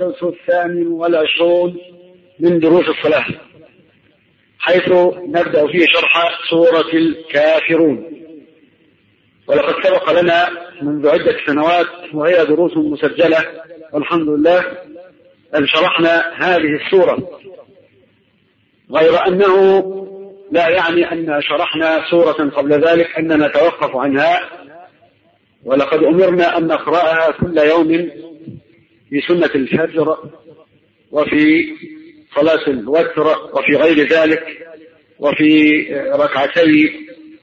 الدرس الثامن والعشرون من دروس الصلاة حيث نبدأ فيه شرح سورة الكافرون ولقد سبق لنا منذ عدة سنوات وهي دروس مسجلة والحمد لله أن شرحنا هذه السورة غير أنه لا يعني أن شرحنا سورة قبل ذلك أننا نتوقف عنها ولقد أمرنا أن نقرأها كل يوم في سنة الفجر وفي صلاة الوتر وفي غير ذلك وفي ركعتي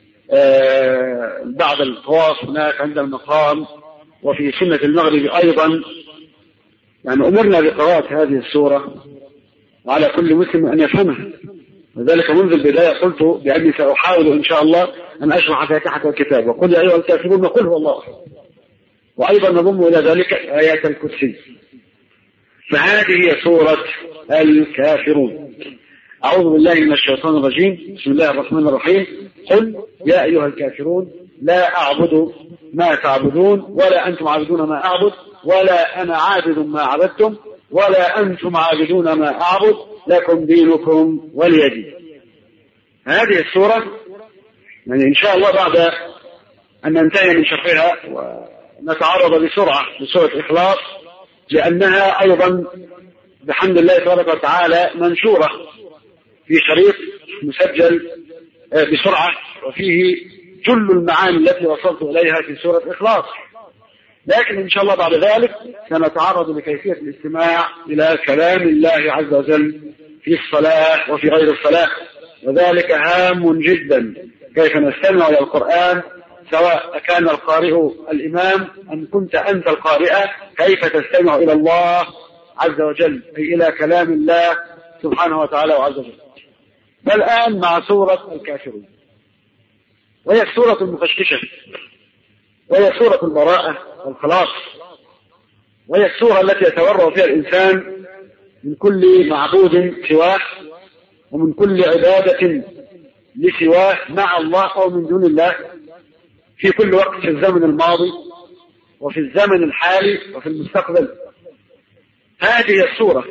بعد الطواف هناك عند المقام وفي سنة المغرب أيضا يعني أمرنا بقراءة هذه السورة وعلى كل مسلم أن يفهمها وذلك منذ البداية قلت بأني سأحاول إن شاء الله أن أشرح فاتحة الكتاب وقل يا أيها الكافرون قل هو الله أحد وأيضا نضم إلى ذلك آيات الكرسي فهذه هي سورة الكافرون أعوذ بالله من الشيطان الرجيم بسم الله الرحمن الرحيم قل يا أيها الكافرون لا أعبد ما تعبدون ولا أنتم عابدون ما أعبد ولا أنا عابد ما عبدتم ولا أنتم عابدون ما أعبد لكم دينكم ولي دين هذه السورة يعني إن شاء الله بعد أن ننتهي من شرحها ونتعرض بسرعة لسورة إخلاص لأنها أيضا بحمد الله تبارك وتعالى منشورة في شريط مسجل بسرعة وفيه كل المعاني التي وصلت إليها في سورة إخلاص لكن إن شاء الله بعد ذلك سنتعرض لكيفية الاستماع إلى كلام الله عز وجل في الصلاة وفي غير الصلاة وذلك هام جدا كيف نستمع إلى القرآن سواء كان القارئ الإمام أم كنت أنت القارئة كيف تستمع إلى الله عز وجل أي إلى كلام الله سبحانه وتعالى وعز وجل فالآن مع سورة الكافرون وهي السورة المفشكشة وهي سورة البراءة والخلاص وهي السورة التي يتورع فيها الإنسان من كل معبود سواه ومن كل عبادة لسواه مع الله أو من دون الله في كل وقت في الزمن الماضي وفي الزمن الحالي وفي المستقبل هذه السورة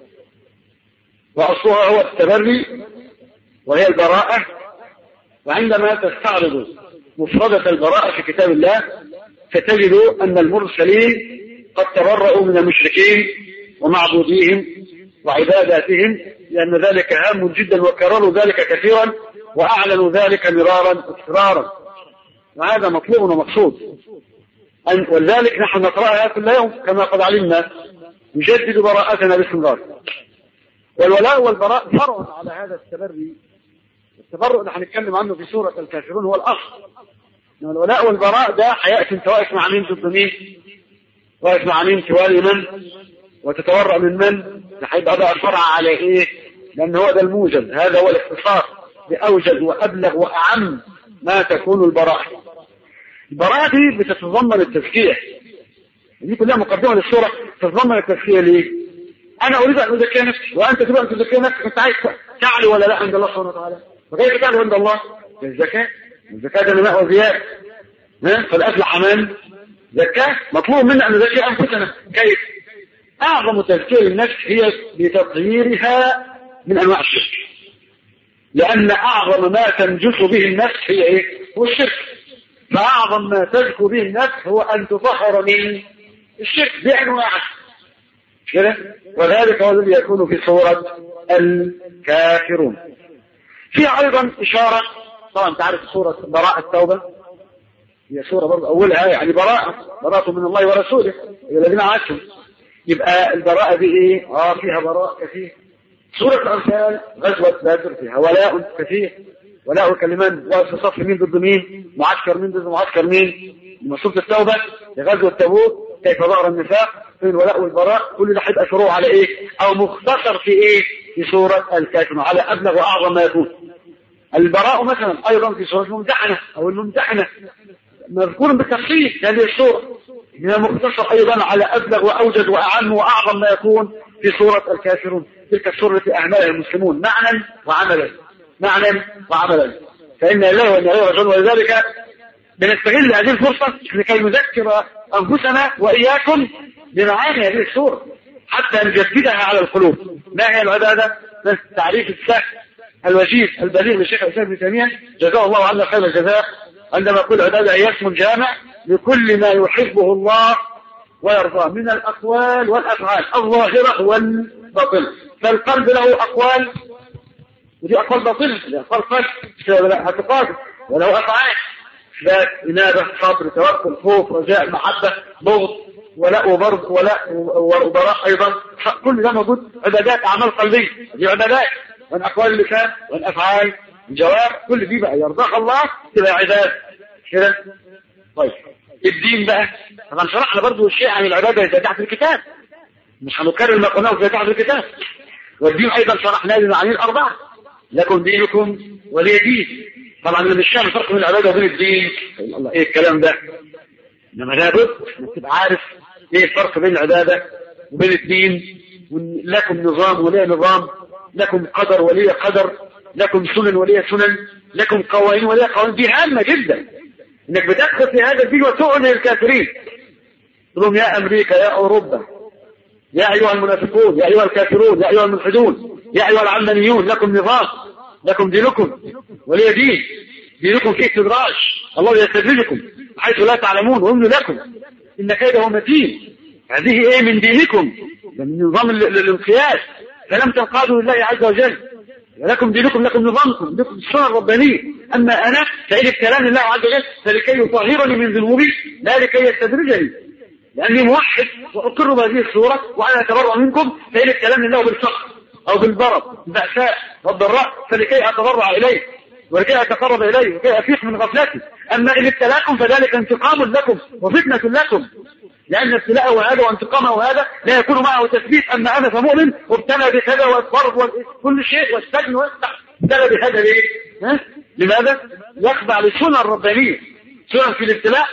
وأصلها هو التبري وهي البراءة وعندما تستعرض مفردة البراءة في كتاب الله فتجد أن المرسلين قد تبرأوا من المشركين ومعبوديهم وعباداتهم لأن ذلك هام جدا وكرروا ذلك كثيرا وأعلنوا ذلك مرارا وتكرارا وهذا مطلوب ومقصود أن ولذلك نحن نقرأها كل يوم كما قد علمنا نجدد براءتنا باستمرار والولاء والبراء فرع على هذا التبري التبرؤ اللي هنتكلم عنه في سورة الكافرون هو الأصل إنما الولاء والبراء ده هيأتي أنت واقف مع مين ضد مين واقف مع مين توالي من وتتورع من من ده هيبقى بقى فرع على إيه لأن هو ده الموجز هذا هو الاختصار بأوجز وأبلغ وأعم ما تكون البراءة البراءة دي بتتضمن التزكية دي كلها مقدمة للسورة تتضمن التزكية ليه أنا أريد أن أزكي نفسي وأنت تريد أن تزكي نفسك أنت عايز تعلي ولا لا عند الله سبحانه وتعالى فكيف تعلو عند الله الزكاة الزكاة ده نماء وزيادة فالأفلح من زكاة مطلوب منا أن نزكي أنفسنا كيف أعظم تزكية للنفس هي بتطهيرها من أنواع الشرك لأن أعظم ما تنجس به النفس هي إيه؟ هو الشرك فأعظم ما تزكو به النفس هو أن تطهر من الشرك بأنواعه كده وذلك هو الذي يكون في صورة الكافرون في أيضا إشارة طبعا تعرف سورة براءة التوبة هي سورة برضه أولها يعني براءة براءة من الله ورسوله الذين عاشوا يبقى البراءة دي إيه؟ آه فيها براءة كثير سورة الأنفال غزوة بدر فيها ولاء كثير ولاء كلمان واقف صف مين ضد مين معسكر مين ضد معسكر مين لما سورة التوبة لغزوة تبوك كيف ظهر النفاق في الولاء والبراء كل ده هيبقى شروع على ايه او مختصر في ايه في سورة الكافرون على ابلغ واعظم ما يكون البراء مثلا ايضا في سورة الممتحنة او الممتحنة مذكور بالتفصيل هذه السورة هي مختصر ايضا على ابلغ واوجد واعم واعظم ما يكون في سورة الكافرون تلك السورة التي اهملها المسلمون معنى وعملا معنى وعملا فإن الله وإن إليه راجعون ولذلك بنستغل هذه الفرصة لكي نذكر أنفسنا وإياكم بمعاني هذه السورة حتى نجددها على القلوب ما هي العبادة تعريف السهل الوجيز البليغ للشيخ الإسلام ابن تيمية جزاه الله عنا خير الجزاء عندما يقول العبادة هي اسم جامع لكل ما يحبه الله ويرضاه من الأقوال والأفعال الظاهرة والباطنة فالقلب له أقوال ودي أقوال باطنة دي أقوال قلب اعتقاد ولو أفعال ذات إنابة صبر توكل خوف رجاء محبة بغض ولاء وبرد ولاء وبراء أيضا كل ده موجود عبادات أعمال قلبية دي عبادات من أقوال اللسان والأفعال الجوارح كل دي بقى يرضاها الله تبقى عبادة كده طيب الدين بقى طبعا شرحنا برضه شيء عن العبادة زي تحت الكتاب مش هنكرر ما قلناه زي تحت الكتاب والدين أيضا شرحناه للمعاني الأربعة لكم دينكم ولي دين طبعا اللي مش فاهم الفرق بين العباده وبين الدين الله ايه الكلام ده انما لابد انك تبقى عارف ايه الفرق بين العباده وبين الدين لكم نظام ولي نظام لكم قدر ولي قدر لكم سنن ولي سنن لكم قوانين ولي قوانين دي هامه جدا انك بتدخل في هذا الدين وتؤذي الكافرين تقول لهم يا امريكا يا اوروبا يا ايها المنافقون يا ايها الكافرون يا ايها الملحدون يا ايها العلمانيون لكم نظام لكم دينكم ولي دين دينكم فيه استدراج الله يستدرجكم حيث لا تعلمون ويملي لكم ان كيده متين هذه ايه من دينكم من نظام الانقياد فلم تنقادوا لله عز وجل ولكم دينكم لكم نظامكم لكم السنه الربانيه اما انا فإن ابتلاني الله عز وجل فلكي يطهرني من ذنوبي لا لكي يستدرجني لاني موحد واقر بهذه الصوره وانا اتبرأ منكم فإن ابتلاني الله بالفقر او بالبرد البأساء والضراء فلكي اتضرع اليه ولكي اتقرب اليه ولكي افيق من غفلتي اما ان ابتلاكم فذلك انتقام لكم وفتنه لكم لان ابتلاءه وهذا وانتقامه وهذا لا يكون معه تثبيت اما انا فمؤمن وابتلى بكذا والضرب وكل شيء والسجن ابتلى بهذا ليه؟ ها؟ لماذا؟ يخضع للسنن الربانيه سنن في الابتلاء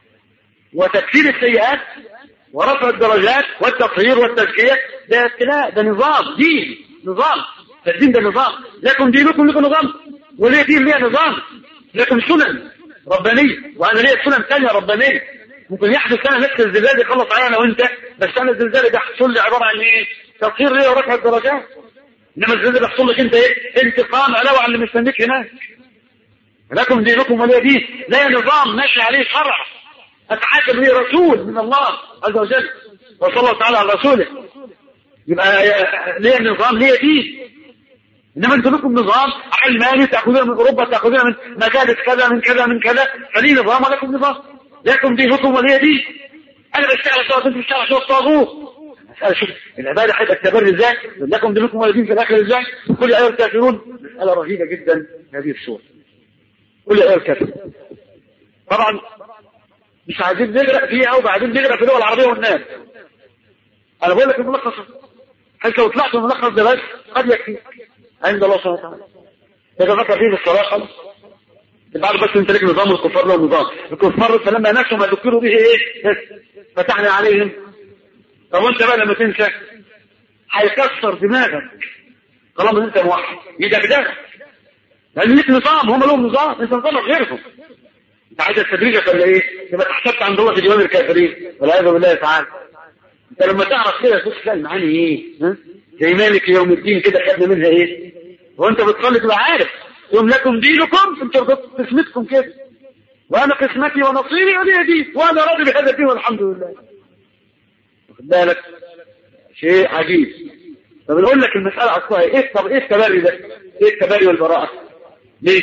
وتكفير السيئات ورفع الدرجات والتطهير والتزكية ده ابتلاء ده نظام دين نظام فالدين ده نظام لكم دينكم لكم نظام وليه دين ليه نظام لكم سنن ربانية وأنا ليه سنن ثانية ربانية ممكن يحدث أنا نفس الزلزال يخلص علينا أنا وأنت بس أنا الزلزال ده يحصل لي عبارة عن إيه؟ تطهير ليه ورفع الدرجات إنما الزلزال بيحصل لك أنت إيه؟ انتقام علاوة على اللي مستنيك هناك لكم دينكم ولي دين لا نظام ماشي عليه شرع أتحاكم به رسول من الله عز وجل وصلى الله تعالى على رسوله يبقى ليه نظام ليه دين انما انتم لكم نظام علماني تاخذون من اوروبا تاخذون من مجالس كذا من كذا من كذا فليه نظام ولكم نظام لكم دينكم ولي دين انا بشتغل شغل انتم بتشتغل شغل طاغوت مسألة شوف العبادة هيبقى التبري ازاي لكم دينكم ولي دين في الاخر ازاي كل ايه الكافرون مسألة رهيبة جدا هذه السورة كل ايه الكافرون طبعا مش عايزين نغرق فيها وبعدين نغرق في اللغه العربيه والناس انا بقول لك الملخص هل لو طلعت الملخص ده بس قد يكفي عند الله سبحانه وتعالى اذا ذكر فيه بالصراحه بعد بس انت لك نظام الكفار له نظام الكفار فلما نسوا ما ذكروا به ايه فتحنا عليهم طب وانت بقى لما تنسى هيكسر دماغك طالما انت موحد يدغدغك لان ليك نظام هم لهم نظام انت نظامك غيرهم انت عايز تدريجك ولا ايه؟ يبقى اتحسبت عند الله في ديوان الكافرين والعياذ بالله تعالى. انت لما تعرف كده تبص تلاقي المعاني ايه؟ ها؟ زي مالك يوم الدين كده خدنا منها ايه؟ وانت بتصلي تبقى عارف يوم لكم دينكم انتوا قسمتكم كده. وانا قسمتي ونصيبي ولي دين وانا راضي بهذا الدين والحمد لله. واخد بالك؟ شيء عجيب. طب نقول لك المسألة أصلها إيه؟ طب إيه التبري ده؟ إيه التبري والبراءة؟ ليه؟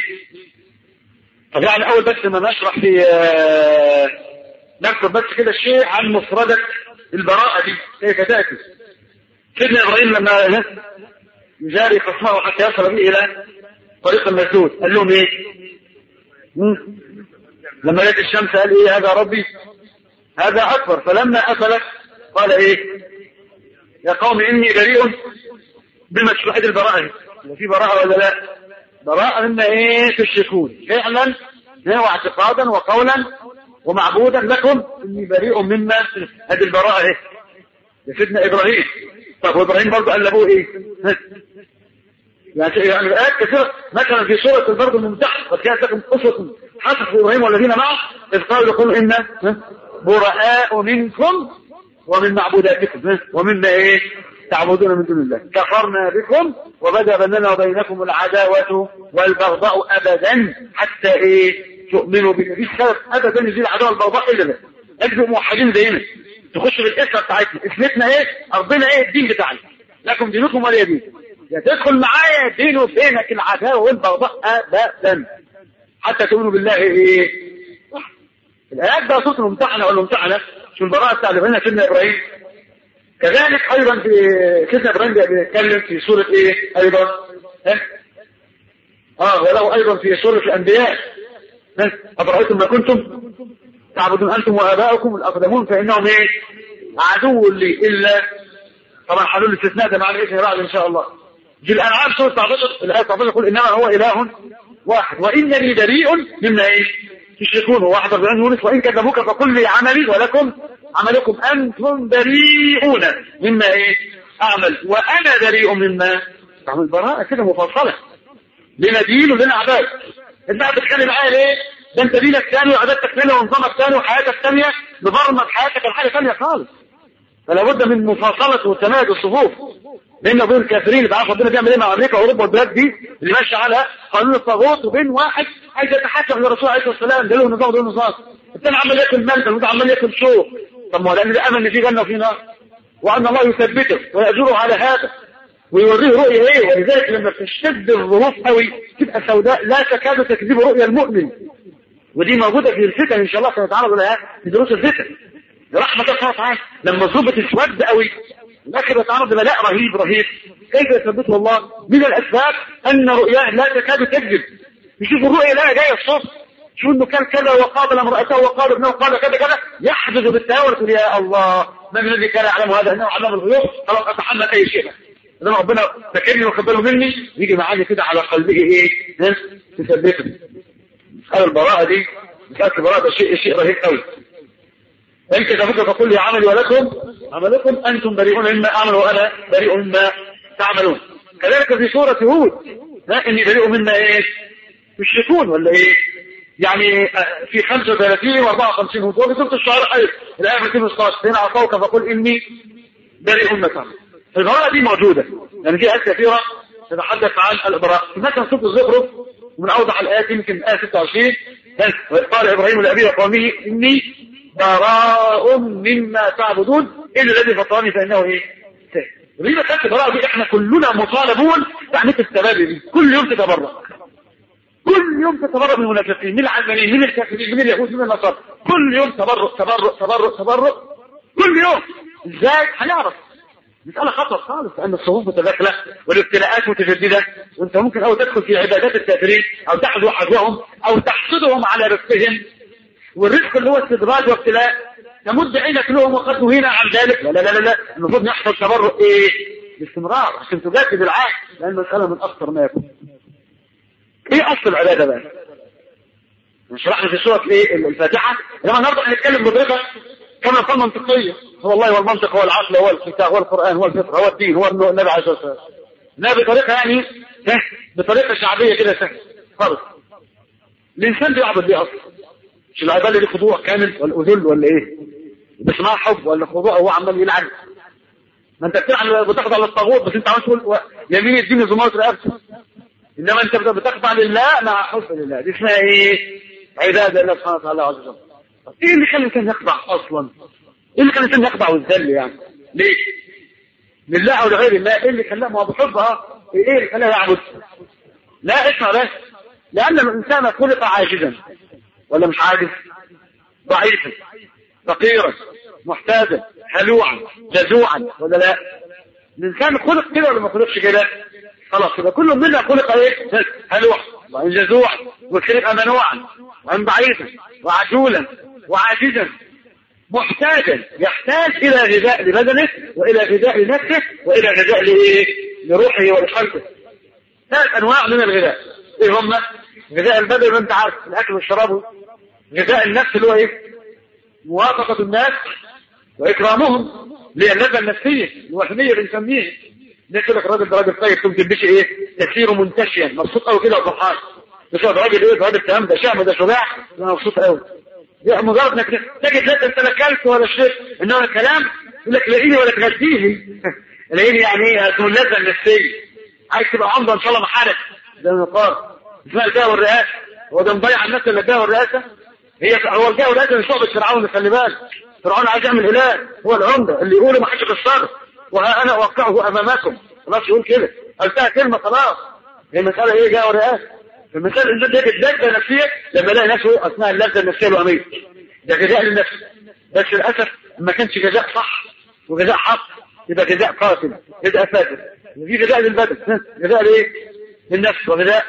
طب يعني أول بس ما نشرح في نكتب بس كده شيء عن مفردة البراءة دي كيف تأتي سيدنا إبراهيم لما يجاري خصمه حتى يصل به إلى طريق المسدود قال لهم إيه؟ لما لقيت الشمس قال إيه هذا ربي هذا أكبر فلما أفلت قال إيه يا قوم إني بريء بما تشهد البراءة في براءة ولا لا؟ براءة مما ايه تشركون فعلا واعتقادا وقولا ومعبودا لكم اني بريء مما هذه البراءة ايه لسيدنا ابراهيم طب وابراهيم برضه قال لابوه ايه يعني يعني الآيات كثيرة مثلا في سورة البرد الممتحن قد كانت لكم قصة حصل في إبراهيم والذين معه إذ قالوا يقولوا إن براء منكم ومن معبوداتكم ومما ايه تعبدون من دون الله كفرنا بكم وبدا بيننا وبينكم العداوة والبغضاء ابدا حتى ايه تؤمنوا بالله مفيش سبب ابدا يزيد العداوة والبغضاء الا ده اجدوا موحدين زينا تخش في الاسره بتاعتنا اسمتنا ايه ارضنا ايه الدين بتاعنا لكم دينكم ولا دين يا تدخل معايا دين وبينك العداوة والبغضاء ابدا حتى تؤمنوا بالله ايه الآيات بقى صوت الممتحنة ولا الممتحنة شو البراءة بتاع اللي سيدنا إبراهيم كذلك أيضا في سيدنا إبراهيم بيتكلم في سورة إيه أيضا ها آه وله أيضا في سورة الأنبياء ها أفرأيتم ما كنتم تعبدون أنتم وآباؤكم الأقدمون فإنهم إيه عدو لي إلا طبعا حلول الاستثناء ده معنى إيه بعد إن شاء الله في الأنعام سورة 19 الآية 19 يقول إنما هو إله واحد وإنني بريء مما إيه تشركون واحد أربعين يونس وإن كذبوك فقل لي عملي ولكم عملكم أنتم بريئون مما إيه أعمل وأنا بريء مما تعمل براءة كده مفصلة لنا دين ولنا عباد انت قاعد بتتكلم معايا ليه؟ ده انت دينك ثاني وعبادتك ثانيه ونظامك ثاني وحياتك ثانيه مبرمج حياتك لحاجه ثانيه خالص فلا بد من مفاصله وتمايز الصفوف بين وبين الكافرين اللي بيعرف ربنا بيعمل ايه مع امريكا واوروبا والبلاد دي اللي ماشيه على قانون الطاغوت وبين واحد عايز يتحكم للرسول عليه الصلاه والسلام ده له نظام وده نظام الثاني عمال ياكل ملك وده عمال ياكل شو طب ما هو لان ده امن ان في جنه وفي نار وان الله يثبته ويأجره على هذا ويوريه رؤية ايه ولذلك لما تشتد الظروف قوي تبقى سوداء لا تكاد تكذب رؤيا المؤمن ودي موجودة في الفتن ان شاء الله سنتعرض لها في دروس الفتن رحمة الله تعالى لما الظروف تسود قوي الاخر يتعرض لبلاء رهيب رهيب كيف يثبته الله من الاسباب ان رؤياه لا تكاد تكذب يشوف الرؤيا لا جايه الصبح شو انه كان كذا وقابل امرأته وقال ابنه قال كذا كذا يحدث بالتاول يقول يا الله من الذي كان يعلم هذا انه علم الغيوب خلاص اتحمل اي شيء لما ربنا فاكرني واخد باله مني يجي معايا كده على قلبه ايه ناس تثبته مسألة البراءة دي مسألة البراءة ده شيء شيء رهيب قوي فإن كتبك فقل لي عملي ولكم عملكم أنتم بريئون مما أعمل وأنا بريء مما تعملون كذلك في سورة هود ها إني بريء مما إيه تشركون ولا إيه يعني في 35 و 54 هود وفي سورة الشعراء أيضا الآية 216 فإن عصوك فقل إني بريء مما تعمل البراءة دي موجودة يعني في آيات كثيرة تتحدث عن البراءة مثلا سورة الزخرف ومن أوضح الآيات يمكن آية 26 قال إبراهيم لأبيه وقومه إني براء مما تعبدون إلا الذي فطرني فإنه إيه وليه مسألة البراءة دي إحنا كلنا مطالبون بتعمية السباب دي كل يوم تتبرأ كل يوم تتبرأ من المنافقين من العلمانيين من الكافرين من اليهود من النصارى كل يوم تبرؤ تبرؤ تبرؤ تبرؤ كل يوم ازاي هنعرف مسألة خطر خالص لأن الصفوف متداخلة والابتلاءات متجددة وأنت ممكن أو تدخل في عبادات الكافرين أو تحذو حذوهم أو تحسدهم على رزقهم والرزق اللي هو استدراج وابتلاء تمد عينك لهم وقد نهينا عن ذلك لا لا لا لا المفروض نحصل تبرؤ إيه باستمرار عشان تجدد العهد لأن المسألة من أخطر ما يكون إيه أصل العبادة بقى؟ شرحنا في سورة إيه الفاتحة لما النهارده هنتكلم بطريقة كما قال منطقية هو الله هو المنطق هو العقل هو الكتاب هو القرآن هو الفطرة هو الدين هو النبي عليه الصلاة والسلام لا بطريقة يعني بطريقة شعبية كده سهل خالص الإنسان بيعبد ليه أصلا مش العبادة دي خضوع كامل ولا أذل ولا إيه بس ما حب ولا خضوع هو عمال يلعن ما انت بتلعن بتخضع للطاغوت بس انت عاوز تقول يمين الدين زمارة رقبته انما انت بتخضع لله مع حب لله دي اسمها ايه عبادة الله سبحانه وتعالى عز وجل ايه اللي خلى الانسان يخضع اصلا ايه اللي خلى الانسان يخضع ويذل يعني ليه لله او لغير الله ايه اللي خلاه ما هو بحبها ايه اللي خلاه يعبد لا اسمع بس لان الانسان خلق عاجزا ولا مش عاجز ضعيفا فقيرا محتاجا هلوعا جزوعا ولا لا الانسان خلق كده ولا ما خلقش كده خلاص يبقى كل منا خلق ايه هلوعا وان جزوعا وخلق منوعا وان ضعيفا وعجولا وعاجزا محتاجا يحتاج الى غذاء لبدنه والى غذاء لنفسه والى غذاء لايه لروحه ولقلبه ثلاث انواع من الغذاء ايه هم غذاء البدن اللي انت عارف الاكل والشراب غذاء النفس اللي هو ايه موافقة الناس واكرامهم للذة النفسية الوهمية بنسميه ليش لك راجل ده راجل طيب تقوم تلبسي ايه تسيره منتشيا مبسوط قوي كده وفرحان بس هو راجل ايه راجل تمام ده شهم ده شجاع انا مبسوط قوي مجرد انك تجد لا انت لا كلت ولا شربت انما الكلام يقول لك لاقيني ولا تغديني لاقيني يعني ايه هتكون اللذه النفسيه عايز تبقى عمده ان شاء الله محارب زي ما قال اسمها الجاه والرئاسه هو ده مضيع الناس اللي الجاه والرئاسه هي هو الجاه والرئاسه مش شعبة فرعون خلي بالك فرعون عايز يعمل اله هو العمده اللي يقوله ما حدش يكسره وها انا اوقعه امامكم خلاص يقول كده قلتها كلمه خلاص هي المساله ايه جاه ورئاسه المساله الانسان ده اللذه النفسيه لما يلاقي نفسه اثناء اللذه النفسيه الوهميه ده جزاء للنفس بس للاسف ما كانش جزاء صح وجزاء حق يبقى جزاء قاتل جزاء فاسد في جزاء للبدن جزاء لايه؟ للنفس وجزاء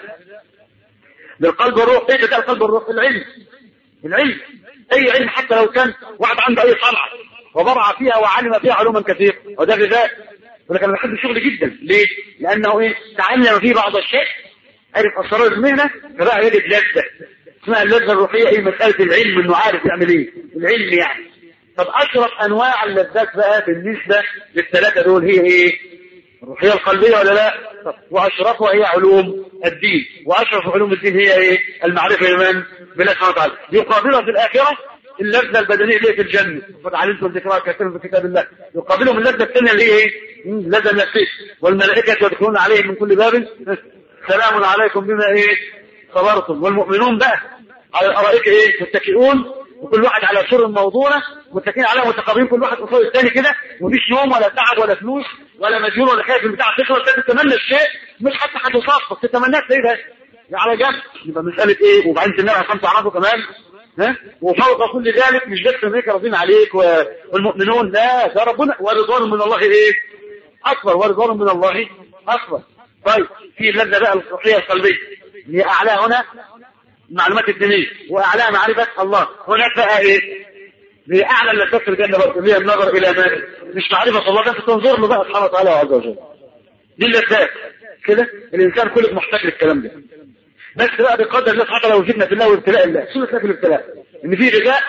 للقلب والروح ايه جزاء القلب والروح العلم العلم اي علم حتى لو كان واحد عنده اي صنعه وبرع فيها وعلم فيها علوما كثيرة وده غذاء ولكن انا بحب الشغل جدا ليه؟ لانه ايه؟ تعلم فيه بعض الشيء عرف اسرار المهنه فبقى يجد لذه اسمها اللذه الروحيه ايه مساله العلم انه عارف يعمل ايه؟ العلم يعني طب اشرف انواع اللذات بقى بالنسبه للثلاثه دول هي ايه؟ الروحيه القلبيه ولا لا؟ طب واشرفها هي علوم الدين واشرف علوم الدين هي ايه؟ المعرفه لمن؟ بالله سبحانه وتعالى يقابلها في الاخره اللذة البدنية اللي هي في الجنة قد علمتم ذكرها كثيرا في كتاب الله يقابلهم اللذة الثانية اللي هي ايه؟ اللذة النفسية والملائكة يدخلون عليهم من كل باب سلام عليكم بما ايه؟ صبرتم والمؤمنون بقى على الارائك ايه؟ متكئون وكل واحد على سر موضوعه متكئين عليها متقابلين كل واحد قصاد الثاني كده ومفيش نوم ولا تعب ولا فلوس ولا مديون ولا خايف البتاع تخلص تتمنى الشيء مش حتى هتصاب بس تتمناه تلاقيه ده على جنب يبقى مسألة ايه وبعدين النبي عليه الصلاة والسلام كمان ها وفوق كل ذلك مش بس انك راضين عليك والمؤمنون لا ده ربنا ورضوان من الله ايه اكبر ورضوان من الله اكبر طيب في اللذه بقى الروحيه القلبيه اللي اعلاها هنا المعلومات الدينيه واعلاها معرفه الله هناك بقى ايه هي اعلى اللذات في الجنه برضه اللي هي النظر الى ما مش معرفه الله ده تنظر له بقى سبحانه وتعالى عز وجل دي اللذات كده الانسان كله محتاج للكلام ده بس بقى بقدر الله حتى لو جبنا في الله وابتلاء الله شو في الابتلاء ان في غذاء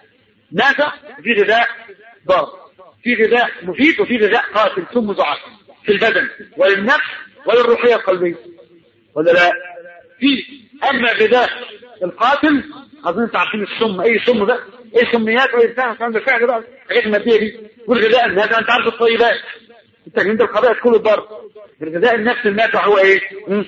نافع وفي غذاء ضار في غذاء مفيد وفي غذاء قاتل ثم مضاعف في البدن وللنفس وللروحيه القلبيه ولا لا في اما غذاء القاتل اظن انتوا عارفين السم اي سم ده ايه سميات واي بتاع الكلام ده فعلا بقى الحاجات الماديه دي والغذاء النافع انت عارف الطيبات انت عند القبائل كل الضرب الغذاء النفسي النافع هو ايه؟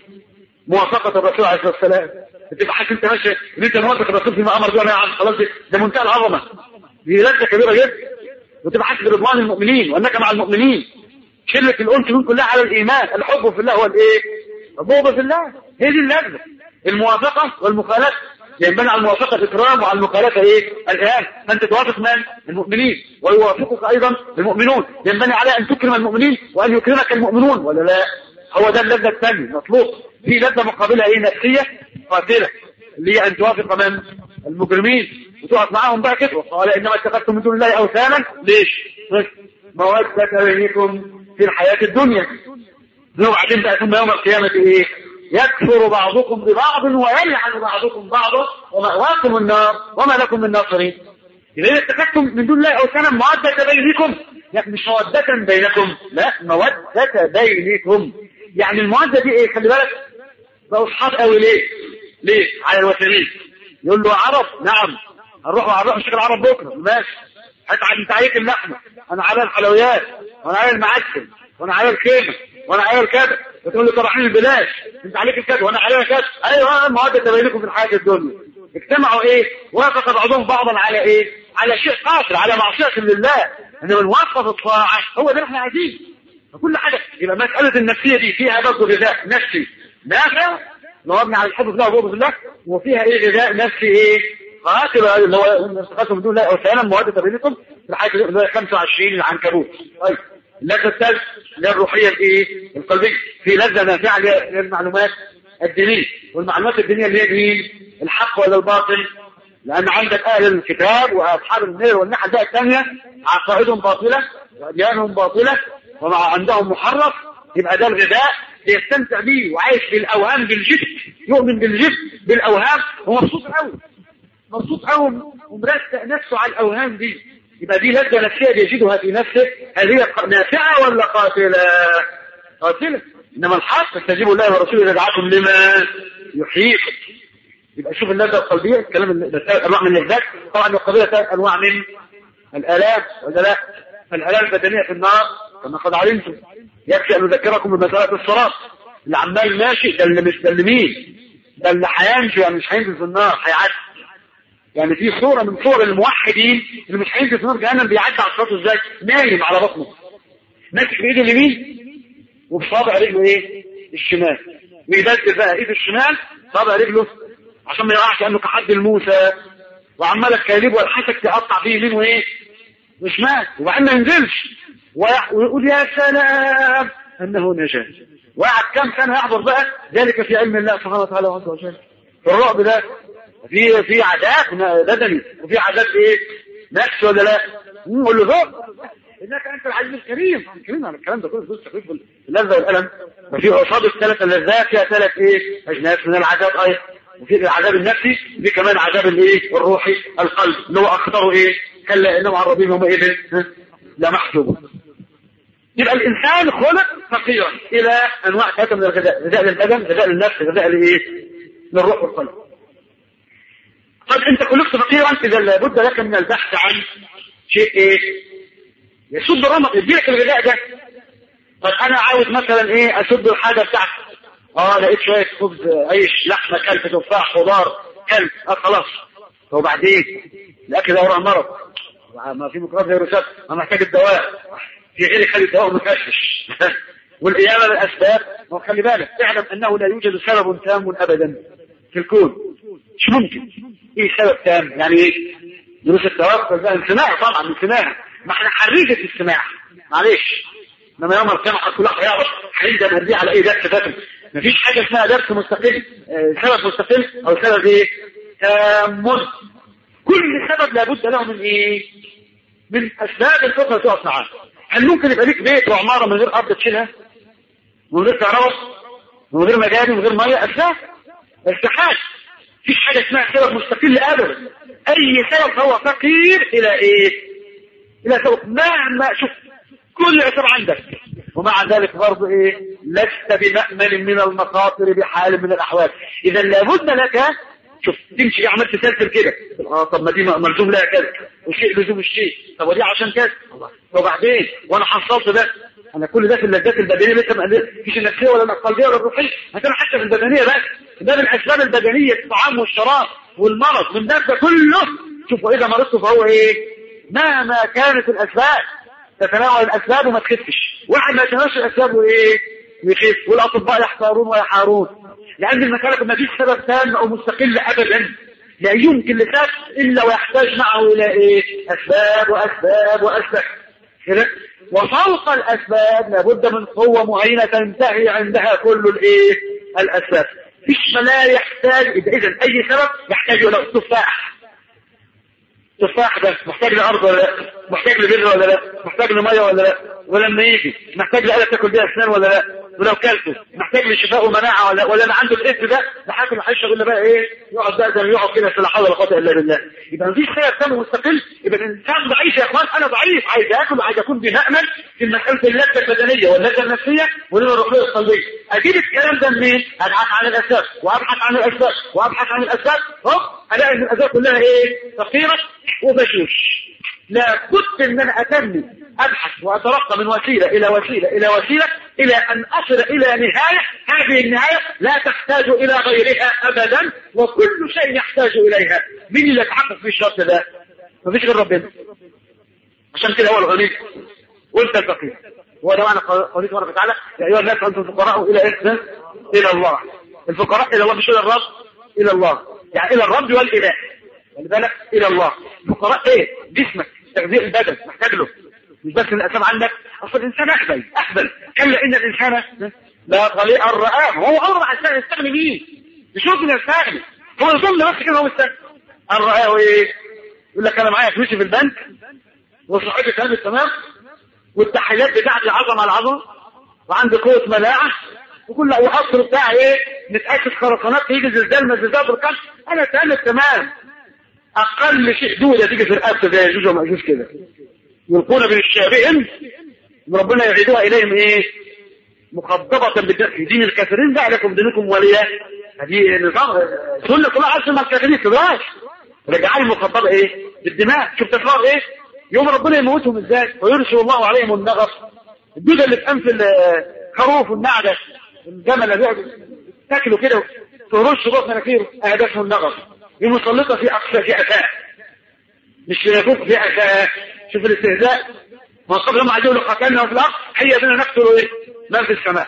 موافقة الرسول عليه الصلاة والسلام تبقى حاسس انت ماشي ان انت موافق الرسول فيما امر به يا عم خلاص ده منتهى العظمة دي لذة كبيرة جدا وتبقى حاسس برضوان المؤمنين وانك مع المؤمنين شلة الانس دول كلها على الايمان الحب في الله هو الايه؟ البغض في الله هي دي اللذة الموافقة والمخالفة ينبني على الموافقة إكرام وعلى المخالفة إيه؟ الإهانة فأنت توافق من؟ المؤمنين ويوافقك أيضا المؤمنون ينبني على أن تكرم المؤمنين وأن يكرمك المؤمنون ولا لا؟ هو ده اللذة الثانية مطلوب في لذة مقابلة ايه نفسية قاتلة اللي هي ان توافق من المجرمين وتقف معاهم بقى كده وقال انما اتخذتم من دون الله اوثانا ليش؟ مودة بينكم في الحياة الدنيا وبعدين بقى ثم يوم القيامة ايه؟ يكفر بعضكم ببعض ويلعن بعضكم بعضا ومأواكم النار وما لكم من ناصرين إذا اتخذتم من دون الله أوثانا مودة بينكم يعني مش مودة بينكم لا مودة بينكم يعني المودة دي ايه خلي بالك بقوا اصحاب قوي ليه؟ ليه؟ على الوثنيين يقول له عرب نعم هنروح هنروح نشتغل عرب بكره ماشي هتعب انت عليك اللحمه انا على الحلويات وانا على المعسل وانا على الخيمه وانا على الكذا وتقول له طب احنا البلاش انت عليك الكذا وانا علينا كذا ايوه المواد بينكم في الحياه الدنيا اجتمعوا ايه؟ وافق بعضهم بعضا على ايه؟ على شيء قاصر على معصيه لله انما نوفق الطاعه هو ده اللي احنا عايزينه فكل حاجه يبقى مساله النفسيه دي فيها برضه غذاء نفسي نافع نوابنا على الحب الله وبغض الله وفيها ايه غذاء نفسي ايه قاتل اللي هو استقاسم بدون لا وسانا مواد بينكم في الحاجه اللي هي 25 العنكبوت طيب اللذه الثالثه اللي هي الروحيه الايه القلبيه في لذه نافعه للمعلومات الدينيه والمعلومات الدينيه اللي هي مين الحق ولا الباطل لان عندك اهل الكتاب واصحاب النير والناحيه الباقيه الثانيه عقائدهم باطله واديانهم باطله ومع عندهم محرف يبقى ده الغذاء بيستمتع بيه وعايش بالاوهام بالجسم يؤمن بالجسم بالاوهام ومبسوط قوي مبسوط قوي ومرتق نفسه على الاوهام دي يبقى دي لذه نفسيه بيجدها في نفسه هل هي نافعه ولا قاتله؟ قاتله انما الحق استجيبوا الله ورسوله اذا دعاكم لما يحييكم يبقى شوف اللذه القلبيه الكلام ده ثلاث انواع من اللذات طبعا القضيه ثلاث انواع من الالام ولا لا؟ الآلام البدنية في النار كما قد علمتم يكفي أن نذكركم بمسألة الصراط اللي عمال ماشي ده اللي مش ده اللي مين ده اللي هينجو يعني مش هينزل في النار هيعدي يعني في صورة من صور الموحدين اللي مش هينزل في نار جهنم بيعدي على الصراط ازاي نايم على بطنه ماسك بايده اليمين وبصابع رجله ايه الشمال ويبدل بقى ايده الشمال صابع رجله عشان ما يقعش كانه كحد الموسى وعمال الكليب والحسك تقطع فيه يمين وايه وشمال وبعدين ما ينزلش ويقول يا سلام انه نجاه وقعد كام سنه يحضر بقى ذلك في علم الله سبحانه وتعالى وعز وجل الرعب ده في في عذاب بدني وفي عذاب ايه نفس ولا لا قول له ذوق انك انت العزيز الكريم الكريم على الكلام ده كله بص تقريبا اللذه والالم وفي قصاد الثلاث اللذات فيها ثلاث ايه اجناس من العذاب ايضا وفي العذاب النفسي وفي كمان عذاب الايه الروحي القلب اللي هو اخطره ايه كلا انهم عن ربهم يومئذ لمحجوبون يبقى الانسان خلق فقيرا الى انواع ثلاثه من الغذاء غذاء للبدن غذاء للنفس غذاء لايه للروح والقلب طب انت خلقت فقيرا اذا لابد لك من البحث عن شيء ايه يسد الرمق يديلك الغذاء ده طب انا عاوز مثلا ايه اسد الحاجه بتاعتي اه لقيت شويه خبز عيش لحمه كلب تفاح خضار كلب اه خلاص وبعدين الاكل ده وراه مرض ما في ميكروب فيروسات انا محتاج الدواء في غير خلي الدواء مكشش والقيامة بالأسباب وخلي بالك اعلم أنه لا يوجد سبب تام أبدا في الكون مش ممكن ايه سبب تام يعني ايه دروس التوكل ده انسماع طبعا انسماع ما احنا حريجة السماع معلش انما يوم القيامة كل واحد هيعرف هيندم هديه على ايه درس فاتم مفيش حاجة اسمها درس مستقل اه سبب مستقل او سبب ايه تام كل سبب لابد له من ايه من اسباب الفطرة تقف معاه هل ممكن يبقى ليك بيت وعمارة من غير ارض تشيلها من غير كهرباء من غير مجاري من غير ميه اساس استحاله مفيش حاجه اسمها سبب مستقل ابدا اي سبب هو فقير الى ايه الى سبب مهما شوف كل اسباب عندك ومع ذلك برضه ايه لست بمأمن من المخاطر بحال من الاحوال اذا لابد لك شوف تمشي عمال تسلسل كده اه طب ما دي ملزوم لها كذا وشيء لزوم الشيء طب ودي عشان كذا وبعدين وانا حصلت ده انا كل ده في اللذات البدنيه لسه ما فيش النفسيه ولا القلبيه ولا الروحيه انا حتى في البدنيه بس ده من الاسباب البدنيه الطعام والشراب والمرض من ده, ده كله شوفوا اذا مرضت فهو ايه مهما كانت الاسباب تتناول الاسباب وما تخفش واحد ما يتناولش الاسباب وايه يخف والاطباء يحتارون ويحارون لان المساله ما فيش سبب تام او مستقل ابدا لا يمكن لشخص الا ويحتاج معه الى ايه اسباب واسباب واسباب كده وفوق الاسباب لابد من قوه معينه تنتهي عندها كل الايه الاسباب فيش لا يحتاج اذا اي سبب يحتاج الى التفاح التفاح ده محتاج لارض ولا لا محتاج لبر ولا لا محتاج لميه ولا لا ولما يجي محتاج لآلة تاكل بيها اسنان ولا لا ولو كلته محتاج لشفاء ومناعه ولا ولا انا عنده الاثم ده لحاكم الحشه يقول بقى ايه يقعد بقى زي يقعد كده لا حول ولا قوه الا بالله يبقى مفيش سبب تام مستقل يبقى الانسان ضعيف يا اخوان انا ضعيف عايز اكل وعايز اكون بمأمن في مساله اللذه البدنيه واللذه النفسيه واللذه الروحيه القلبيه اجيب الكلام ده منين؟ ابحث عن الاسباب وابحث عن الاسباب وابحث عن الاسباب هوب الاقي ان الاسباب كلها ايه؟ فقيره وبشوش لا بد ان انا اتني ابحث واترقى من وسيله الى وسيله الى وسيله الى ان اصل الى نهايه هذه النهايه لا تحتاج الى غيرها ابدا وكل شيء يحتاج اليها مين اللي يتحقق في الشرط ده؟ مفيش غير ربنا عشان كده هو الغني وانت الفقير هو ده معنى قوله تبارك وتعالى يا ايها الناس انتم الفقراء الى ايه؟ الى الله الفقراء الى الله مش الى الرب الى الله يعني الى الرب والاله خلي بالك الى الله الفقراء ايه جسمك تغذية البدن محتاج له مش بس الاسلام عندك اصل الانسان احبل احبل كلا ان الانسان لا طليق الرآه هو عمره ما الانسان يستغني بيه يشوف من يستغني هو يظن بس كده هو مستغني الرآه ايه يقول لك انا معايا فلوسي في البنك وصحتي تمام تمام والتحليات بتاعتي عظمه على العظمه وعندي قوه مناعه وكل وقصر بتاعي ايه متأكد خرسانات تيجي زلزال ما زلزال بالقلب انا تمام تمام اقل شيء دودة تيجي في الرقبه زي يجوز ومأجوز كده يلقون بين الشابئين ربنا يعيدوها اليهم ايه مخضبة في دين الكافرين ده لكم دينكم وليا هذه نظام سنة الله عز وجل الكافرين تبقاش رجعوا المخضبة ايه بالدماء شوف تكرار ايه يوم ربنا يموتهم ازاي ويرسل الله عليهم النغص الدودة اللي في انف الخروف والنعجة الجمل اللي بيقعد تاكله كده ترش بطن مناخيره اهدافه النغص المسلطة في اقصى في اساء مش يفوق في اساء شوف الاستهزاء ما قبل هم عايزين قتلنا في الارض هي بنا نقتل ايه ما في السماء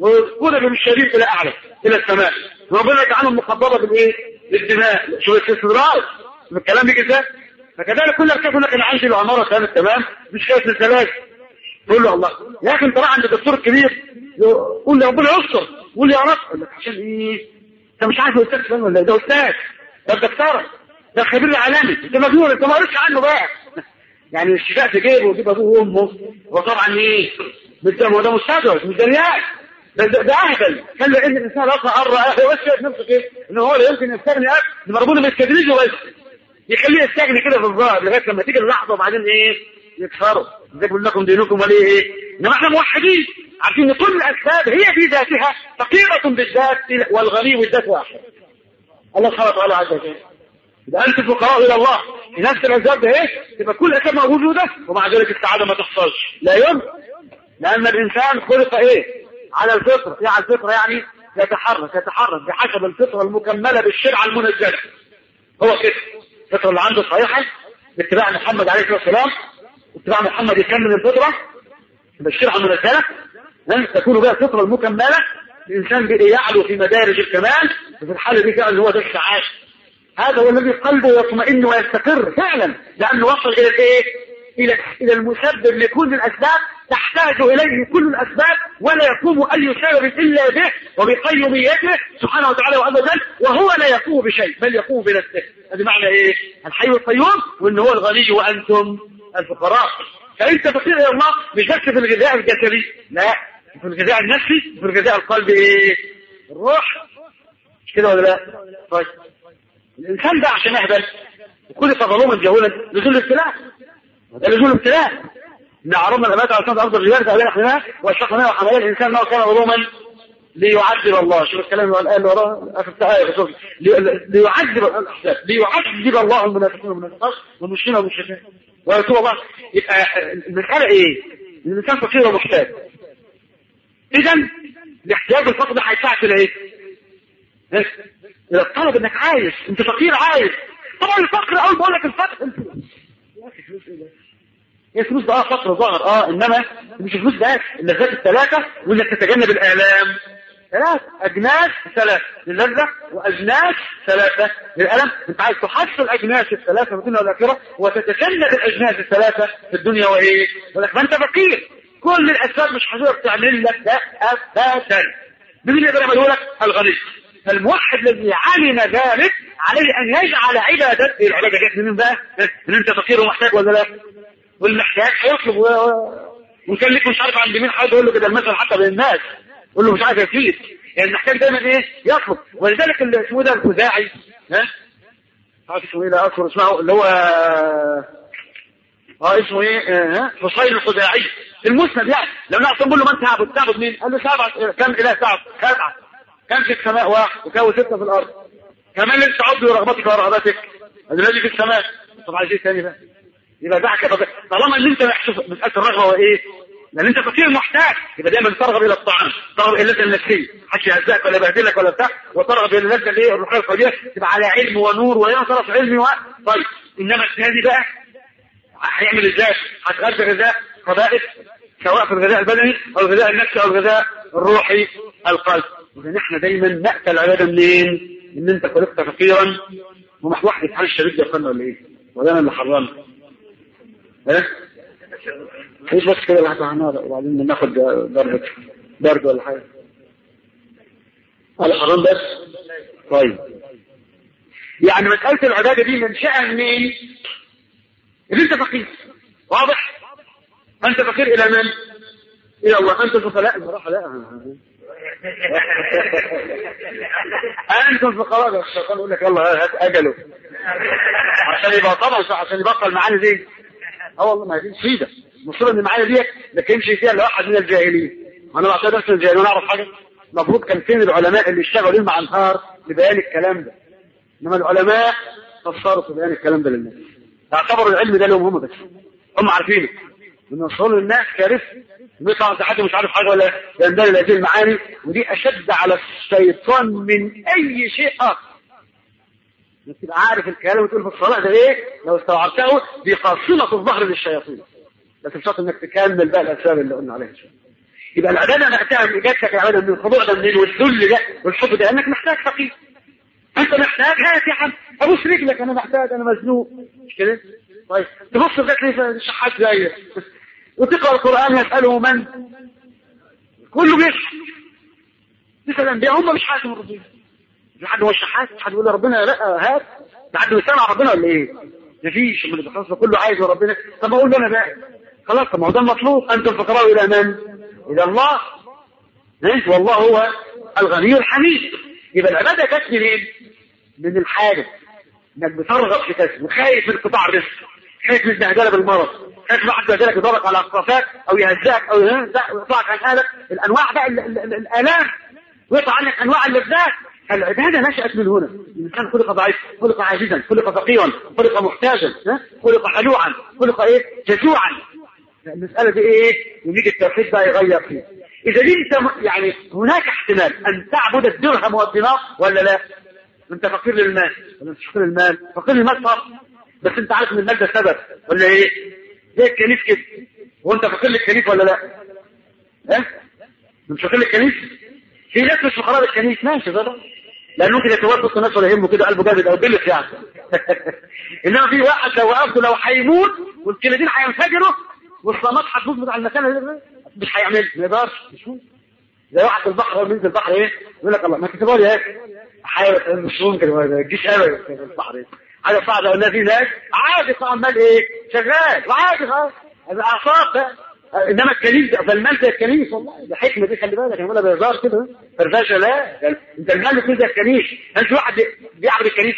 وقرب الشريف الى اعلى الى السماء ربنا يجعلهم مخضبه بالايه بالدماء شوف الاستدراج الكلام بيجي ازاي فكذلك كل شاف لك انا عندي العماره كانت تمام مش خايف من الزلاج تقول له الله يا اخي انت رايح عند الدكتور الكبير قول لي ربنا يستر قول لي يا رب يقول لك عشان ايه انت مش عارف الاستاذ فلان ولا ده استاذ ده الدكتور ده الخبير العالمي انت مجنون انت ما قريتش عنه بقى يعني الشفاء في جيبه ويجيب ابوه وامه وطبعا ايه ده ده مستدرج مش دريان ده ده, ده اهبل خلي ان الانسان اصلا قرر هو شايف نفسه كده ان هو لا يمكن يستغني ابدا ربنا بيستدرجه بس يخليه يستغني كده في الظاهر لغايه لما تيجي اللحظه وبعدين ايه يكفروا زي بيقول لكم دينكم وليه ايه انما احنا موحدين عارفين ان كل الاسباب هي في ذاتها فقيره بالذات والغني بالذات واحد الله سبحانه وتعالى عز وجل إذا أنت فقراء إلى الله في نفس الأسباب ده إيه؟ تبقى كل أسباب موجودة ومع ذلك السعادة ما تحصلش لا يمكن لأن الإنسان خلق إيه؟ على الفطرة إيه على الفطرة يعني يتحرك يتحرك بحسب الفطرة المكملة بالشرع المنزلة هو كده الفطرة اللي عنده صحيحة باتباع محمد عليه الصلاة والسلام اتباع محمد يكمل الفطرة بالشرع المنزلة تكون بها الفطرة المكملة الإنسان يعلو في مدارج الكمال وفي الحالة دي فعلا هو ده السعادة هذا هو الذي قلبه يطمئن ويستقر فعلا لأنه وصل إلى الإيه؟ إلى إلى المسبب لكل الأسباب تحتاج إليه كل الأسباب ولا يقوم أي سبب إلا به وبقيوميته سبحانه وتعالى وعز وجل وهو لا يقوم بشيء بل يقوم بنفسه هذا معنى إيه؟ الحي القيوم وإن هو الغني وأنتم الفقراء فأنت فقير إلى الله مش بس في الغذاء الجسدي لا في الغذاء النفسي في الغذاء القلبي إيه؟ الروح مش كده ولا لا؟ طيب الإنسان ده عشان يهبل وكل ظلوما جهولا نزول الابتلاء ده نزول الابتلاء إن عرضنا الأمات على سنة أرض الرجال فأبين أحملها وأشفقنا وحملها الإنسان ما كان ظلوما ليعذب الله شوف الكلام اللي قال وراه آخر آية ليعذب الأحزاب ليعذب الله المنافقين والمنافقات والمشركين والمشركين ويتوب الله يبقى المسألة إيه؟ الإنسان فقير ومحتاج إذا الاحتياج الفقر ده هيساعد إلى إيه؟ إلى الطلب إنك عايز أنت فقير عايز طبعا الفقر أول بقول لك الفقر انت يا أخي فلوس إيه ده؟ هي فلوس ده اه فقر ظاهر اه انما مش الفلوس بس اللذات الثلاثه وانك تتجنب الالام ثلاث اجناس ثلاثه للذه واجناس ثلاثه للالم انت عايز تحصل اجناس الثلاثه في الدنيا والاخره وتتجنب الاجناس الثلاثه في الدنيا وايه؟ ولك ما انت فقير كل الاسباب مش هتقدر تعمل لك ده ابدا مين اللي يقدر يعمله لك؟ الغني فالموحد الذي علم ذلك عليه ان يجعل عبادته العباده جت منين بقى؟ من انت فقير ومحتاج ولا لا؟ والمحتاج هيطلب وكان لك مش عارف عند مين حد يقول له كده المثل حتى بين الناس يقول له مش عارف يفيد يعني المحتاج دايما ايه يطلب ولذلك اللي اسمه ده الخزاعي ها عارف اسمه ايه ده اذكر اسمه اللي هو اه اسمه ايه ها فصيل الخزاعي المسند يعني لو نعرف نقول له من تعبد تعبد مين قال له سبعة كم اله تعبد سبعة كم في السماء واحد وكاو ستة في الارض كمان لسه عبد ورغبتك ورهبتك الذي في السماء طب عايز ايه تاني بقى يبقى ده كده طالما ان انت محسوس مساله الرغبه هو ايه؟ لان انت فقير محتاج يبقى دايما ترغب الى الطعام ترغب الى اللذه النفسيه محدش يهزئك ولا يبهدلك ولا بتاع وترغب الى اللذه الايه الروحيه القويه تبقى على علم ونور وهنا طرف علمي و... طيب انما الثاني بقى هيعمل ازاي؟ هتغذى غذاء قبائل سواء في الغذاء البدني او الغذاء النفسي او الغذاء الروحي القلب اذا احنا دايما ناتى العباده منين؟ ان انت خلقت فقيرا ومح واحد يتحل الشريك ده فن ولا ايه؟ ولا انا اللي حرمت ايه مش بس كده لحظة هنار وبعدين ناخد ضربة برد ولا حاجة على حرام بس طيب يعني مسألة العبادة دي منشأة منين؟ ان انت فقير واضح؟ انت فقير الى من؟ الى الله انت فقراء بصراحة لا انتم فقراء الشيطان يقول لك يلا هات اجله عشان يبقى طبعا عشان يبقى المعاني دي اه والله ما هي دي مصيبه المصيبه ان المعاني ديت ما كانش فيها الا واحد من الجاهلين انا بعتبر نفسي الجاهلين اعرف حاجه المفروض كان فين العلماء اللي اشتغلوا ليل مع نهار لبيان الكلام ده انما العلماء قصروا في بيان الكلام ده للناس اعتبروا العلم ده لهم هم بس هم عارفينه ان وصول الناس كارثه بيطلع انت حد مش عارف حاجه ولا يندل هذه المعاني ودي اشد على الشيطان من اي شيء اخر انك تبقى عارف الكلام وتقول في الصلاه ده ايه لو استوعبته دي قاصمه الظهر للشياطين بس بشرط انك تكمل بقى الاسباب اللي قلنا عليها شويه يبقى العباده نأتيها من اجابتك العباده من الخضوع ده منين والذل ده والحب ده لانك محتاج فقير انت محتاج هات يا عم ابوس رجلك انا محتاج انا مزنوق مش كده طيب تبص لغايه ليه شحات زيك وتقرا القران يساله من كله بيشحت تسال الانبياء هم مش حاكم ربنا لحد هو الشحات مش حد يقول ربنا لا هات لحد بيسمع ربنا ولا ايه؟ مفيش من اللي خلاص كله عايز ربنا طب اقول له انا بقى خلاص طب ما هو ده المطلوب انتم فقراء الى من؟ الى الله ليش والله هو الغني الحميد يبقى العباده جت منين؟ من الحاجه انك بترغب في كسب وخايف من قطاع الرزق خايف من البهدله بالمرض خايف واحد بهدلك يضربك على اقطافك او يهزك او يطلعك عن حالك الانواع بقى الالام ويقطع عنك انواع اللذات العباده نشات من هنا الانسان خلق ضعيف خلق عاجزا خلق فقيرا خلق محتاجا خلق خلوعا خلق ايه جزوعا المساله دي ايه يريد التوحيد بقى يغير فيه اذا انت يعني هناك احتمال ان تعبد الدرهم والدينار ولا لا انت فقير للمال ولا مش فقير للمال فقير للمال صح بس انت عارف ان المال ده سبب ولا ايه زي الكنيس كده وانت فقير للكنيس ولا لا ها مش فقير للكنيس في ناس مش فقراء للكنيس ماشي ده لانه ممكن يتوسط الناس ولا يهمه كده قلبه جامد او بلس يعني انما في واحد لو وقفته لو هيموت والكلمتين هينفجروا والصمات هتبوظ بتاع المكان مش هيعمل ما يقدرش مش ممكن زي واحد في البحر هو بينزل البحر ايه يقول لك الله ما تكتبوا لي ايه حاجه مش ممكن ما تجيش ابدا في البحر ايه حاجه صعبه قلنا في ناس عادي عمال ايه شغال وعادي خلاص اعصاب انما الكنيس فالمال زي الكنيس والله ده حكمه دي خلي بالك يقولها بهزار كده فرفشه لا انت المال كده زي الكنيس انت واحد بيعبد الكنيس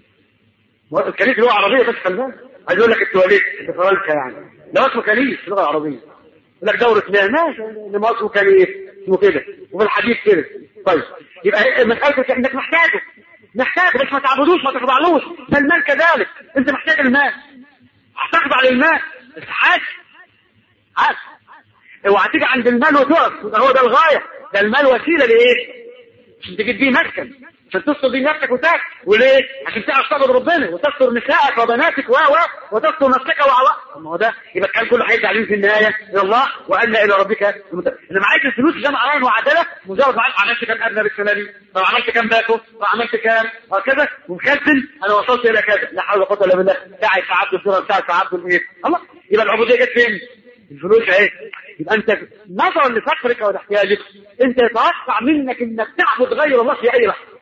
الكنيس اللي هو عربيه بس خلي بالك عايز اقول لك التواليت في فرنسا يعني ده اسمه كنيس في اللغه العربيه يقول لك دوره مياه ماشي انما اسمه كنيس اسمه كده وفي الحديث كده طيب يبقى مسألتك انك محتاجه محتاج بس ما تعبدوش ما تخضعلوش فالمال كذلك انت محتاج المال هتخضع للمال بس حاج حاج اوعى تيجي عند المال وتقف هو ده الغايه ده المال وسيله لايه؟ عشان تجيب بيه مسكن عشان تستر بيه نفسك وتاك وليه؟ عشان تعرف تعبد ربنا وتستر نسائك وبناتك و و وتستر نفسك و ما هو ده يبقى الكلام كله هيرجع ليه في النهايه الى الله وان الى ربك انما عايز الفلوس جمع عين وعداله مجرد ما عملت كام ادنى بالسنه دي طب عملت كام باكو طب عملت كام وكذا ومخزن انا وصلت الى كذا لا حول ولا قوه الا بالله ساعه في عبد الصوره ساعه في عبد الايه الله يبقى العبوديه جت فين؟ الفلوس اهي يبقى انت نظرا لفقرك ولاحتياجك انت يتوقع منك انك تعبد غير الله في اي لحظه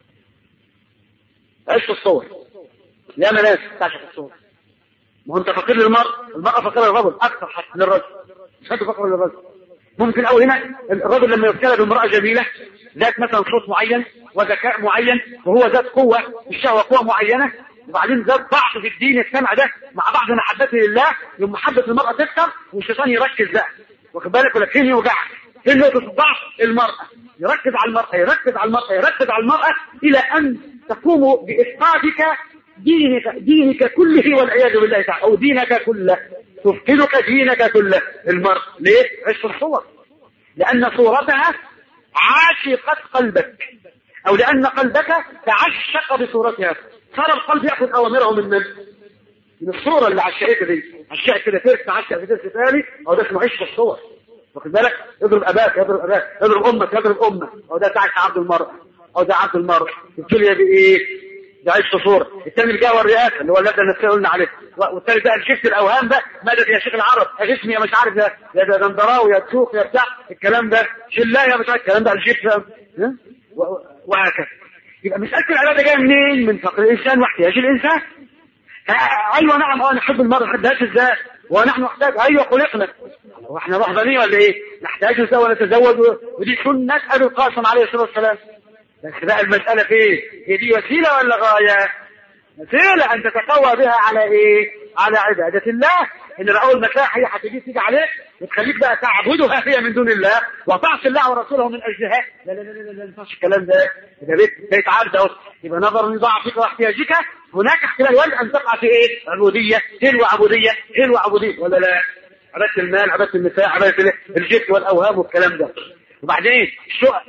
ايش في الصور يا ناس تعشق الصور ما هو انت فقير للمرء المرأة فقيرة للرجل اكثر حتى للرجل مش حد فقير للرجل ممكن اول هنا الرجل لما يبتلى بامرأة جميلة ذات مثلا صوت معين وذكاء معين وهو ذات قوة الشهوة قوة معينة وبعدين ذات ضعف في الدين السمع ده مع بعض محبته لله يوم محبة المرأة تكثر والشيطان يركز بقى واخد بالك ولا فين يوجعك فين نقطة الضعف المرأة يركز على المرأة يركز على المرأة يركز على المرأة إلى أن تقوم بإفقادك دينك دينك كله والعياذ بالله تعالى أو دينك كله تفقدك دينك كله المرأة ليه؟ عشت الصور لأن صورتها عاشقت قلبك أو لأن قلبك تعشق بصورتها صار القلب يأخذ أوامره من من؟ من الصورة اللي عشقتها دي عشقت كده ترس تعشق في درس ثاني أو ده اسمه عشق الصور واخد بالك اضرب اباك اضرب اباك اضرب امك اضرب امك او ده تعيش عبد المرأة او ده عبد المرأة الدنيا بايه ده عيش صورة الثاني اللي جاء الرئاسة اللي هو اللي النفسية قلنا عليه والثالث بقى شفت الاوهام ده مدد يا شيخ العرب يا جسمي يا مش عارف يا يا ده دندراوي يا تشوف يا بتاع الكلام ده شله يا مش عارف الكلام ده الجيب وهكذا يبقى مسألة العبادة جاية منين؟ من فقر الإنسان واحتياج الإنسان أيوة نعم أه نحب المرأة نحبهاش إزاي؟ ونحن نحتاج ايوه خلقنا واحنا رهبانيه ولا ايه نحتاج نسوى ونتزوج ودي سنه ابي القاسم عليه الصلاه والسلام بس بقى المساله في ايه هي دي وسيله ولا غايه وسيله ان تتقوى بها على ايه على عباده الله ان اول ما تلاقي حاجه هتيجي تيجي عليك وتخليك بقى تعبدها هي من دون الله وتعصي الله ورسوله من اجلها لا لا لا لا لا ينفعش الكلام ده ده بيت بيت عبد اهو يبقى نظرا لضعفك واحتياجك هناك احتمال وارد ان تقع في ايه؟ عبوديه تلو عبوديه تلو عبوديه ولا لا؟ عباده المال عباده النساء عباده الجبت والاوهام والكلام ده وبعدين الشقق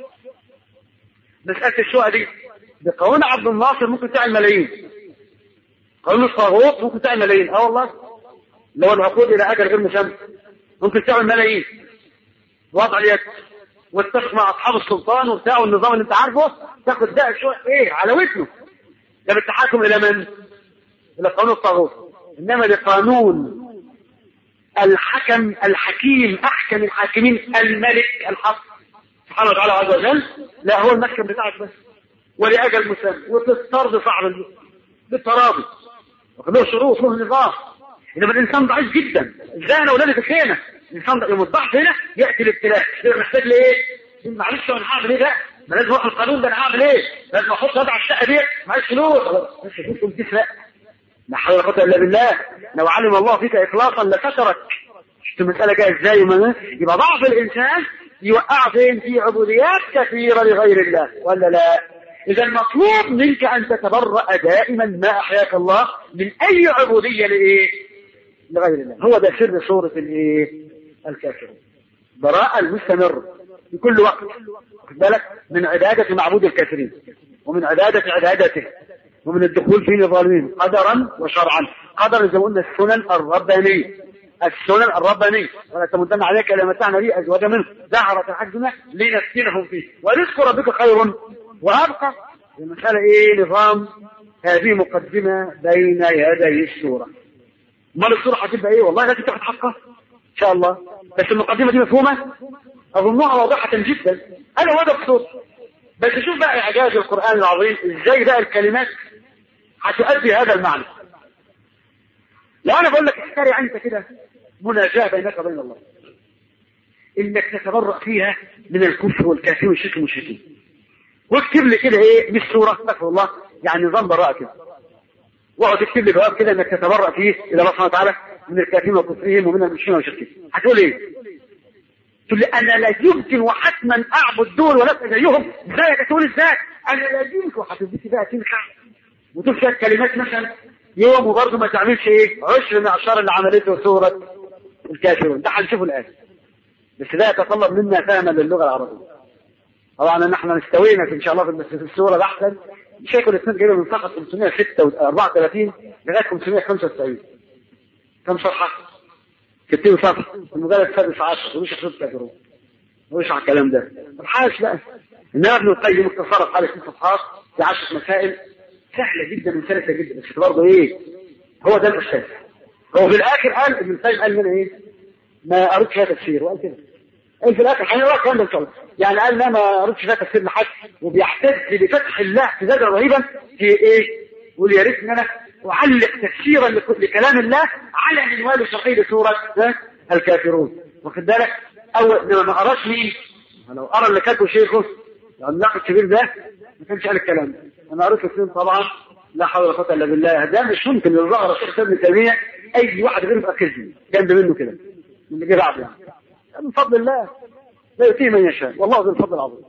مساله الشقق دي بقانون عبد الناصر ممكن تعمل ملايين قانون الطاغوت ممكن تعمل ملايين اه والله لو العقود الى اجل غير مسمى ممكن تعمل ملايين وضع اليد واتفق مع اصحاب السلطان وبتاع والنظام اللي انت عارفه تاخد ده شو ايه على وزنه ده بالتحاكم الى من؟ الى قانون الطاغوت انما لقانون الحكم الحكيم احكم الحاكمين الملك الحق سبحانه وتعالى عز وجل لا هو المحكم بتاعك بس ولاجل مسمى وتسترضي صعب بالتراضي له شروط له نظام انما الانسان ضعيف جدا ازاي انا ولادي في خيمه الانسان يوم الضعف هنا ياتي الابتلاء محتاج لايه؟ معلش انا هعمل ايه ده؟ ما لازم اروح القانون ده انا هعمل ايه؟ لازم احط وضع الشقه دي معيش فلوس بس كنتم تسرق لا حول ولا قوه الا بالله لو علم الله فيك اخلاصا لسترك شفت المساله جايه ازاي وما يبقى ضعف الانسان يوقع فين في عبوديات كثيره لغير الله ولا لا؟ إذا مطلوب منك أن تتبرأ دائما ما أحياك الله من أي عبودية لإيه؟ لغير الله هو ده سر سورة الإيه؟ الكافرون براءة المستمر في كل وقت خد بالك من عبادة معبود الكافرين ومن عبادة عبادته ومن الدخول في نظامهم قدرا وشرعا قدرا زي ما قلنا السنن الربانية السنن الربانية ولا تمدن عليك إلى متعنا لي أزواج منه زهرة الحجمة لنفتنهم فيه ورزق ربك خير وأبقى المسألة إيه نظام هذه مقدمة بين يدي السورة امال السورة هتبقى إيه والله لازم تاخد حقها إن شاء الله بس المقدمة دي مفهومة أظنها واضحة جدا أنا هو ده الصوت بس شوف بقى إعجاز القرآن العظيم إزاي بقى الكلمات هتؤدي هذا المعنى لو أنا بقول لك اختاري أنت كده مناجاة بينك وبين الله إنك تتبرأ فيها من الكفر والكافر والشرك والمشركين واكتب لي كده ايه مش صورة استغفر الله يعني نظام براءة كده واقعد اكتب لي جواب كده انك تتبرأ فيه الى الله سبحانه وتعالى من الكافرين وكفرهم ومن المشركين والمشركين هتقول ايه؟ تقول لي انا لا يمكن وحتما اعبد دول ونبقى زيهم ازاي تقول ازاي؟ انا لا يمكن وهتديكي بقى تنخع وتقول شويه كلمات مثلا يوم وبرضه ما تعملش ايه؟ عشر من اعشار اللي عملته سوره الكافرون ده هنشوفه الان بس ده يتطلب منا فهما للغه العربيه طبعا نحن استوينا في ان شاء الله في السوره بحثا شيخ الاسلام جايبه من صفحه 534 لغايه 595 كم صفحه؟ 60 صفحه في المجلد السادس عشر مش خصوص كافرون مش على الكلام ده الحاج بقى انما ابن القيم اختصرت على ست صفحات في 10 مسائل سهله جدا وسلسه جدا بس برضه ايه؟ هو ده الاستاذ هو في الاخر قال ابن القيم قال لنا ايه؟ ما قريتش فيها تفسير وقال كده قال في الاخر هنقرا الكلام ده ان شاء الله يعني قال لا ما قريتش فيها تفسير لحد وبيحتج بفتح الله احتجاجا رهيبا في ايه؟ يقول يا ريت ان انا اعلق تفسيرا لكلام الله على منوال شقيق سوره الكافرون واخد بالك؟ او لما ما قراش مين؟ لو قرا اللي كاتبه شيخه العملاق الكبير ده ما كانش قال الكلام ده انا قريت اثنين طبعا لا حول ولا قوه الا بالله ده مش ممكن اللي ظهر الشيخ ابن تيميه اي واحد غيره يبقى كذب جنب منه كده من اللي جه بعده يعني من فضل الله لا يؤتيه من يشاء والله ذو الفضل العظيم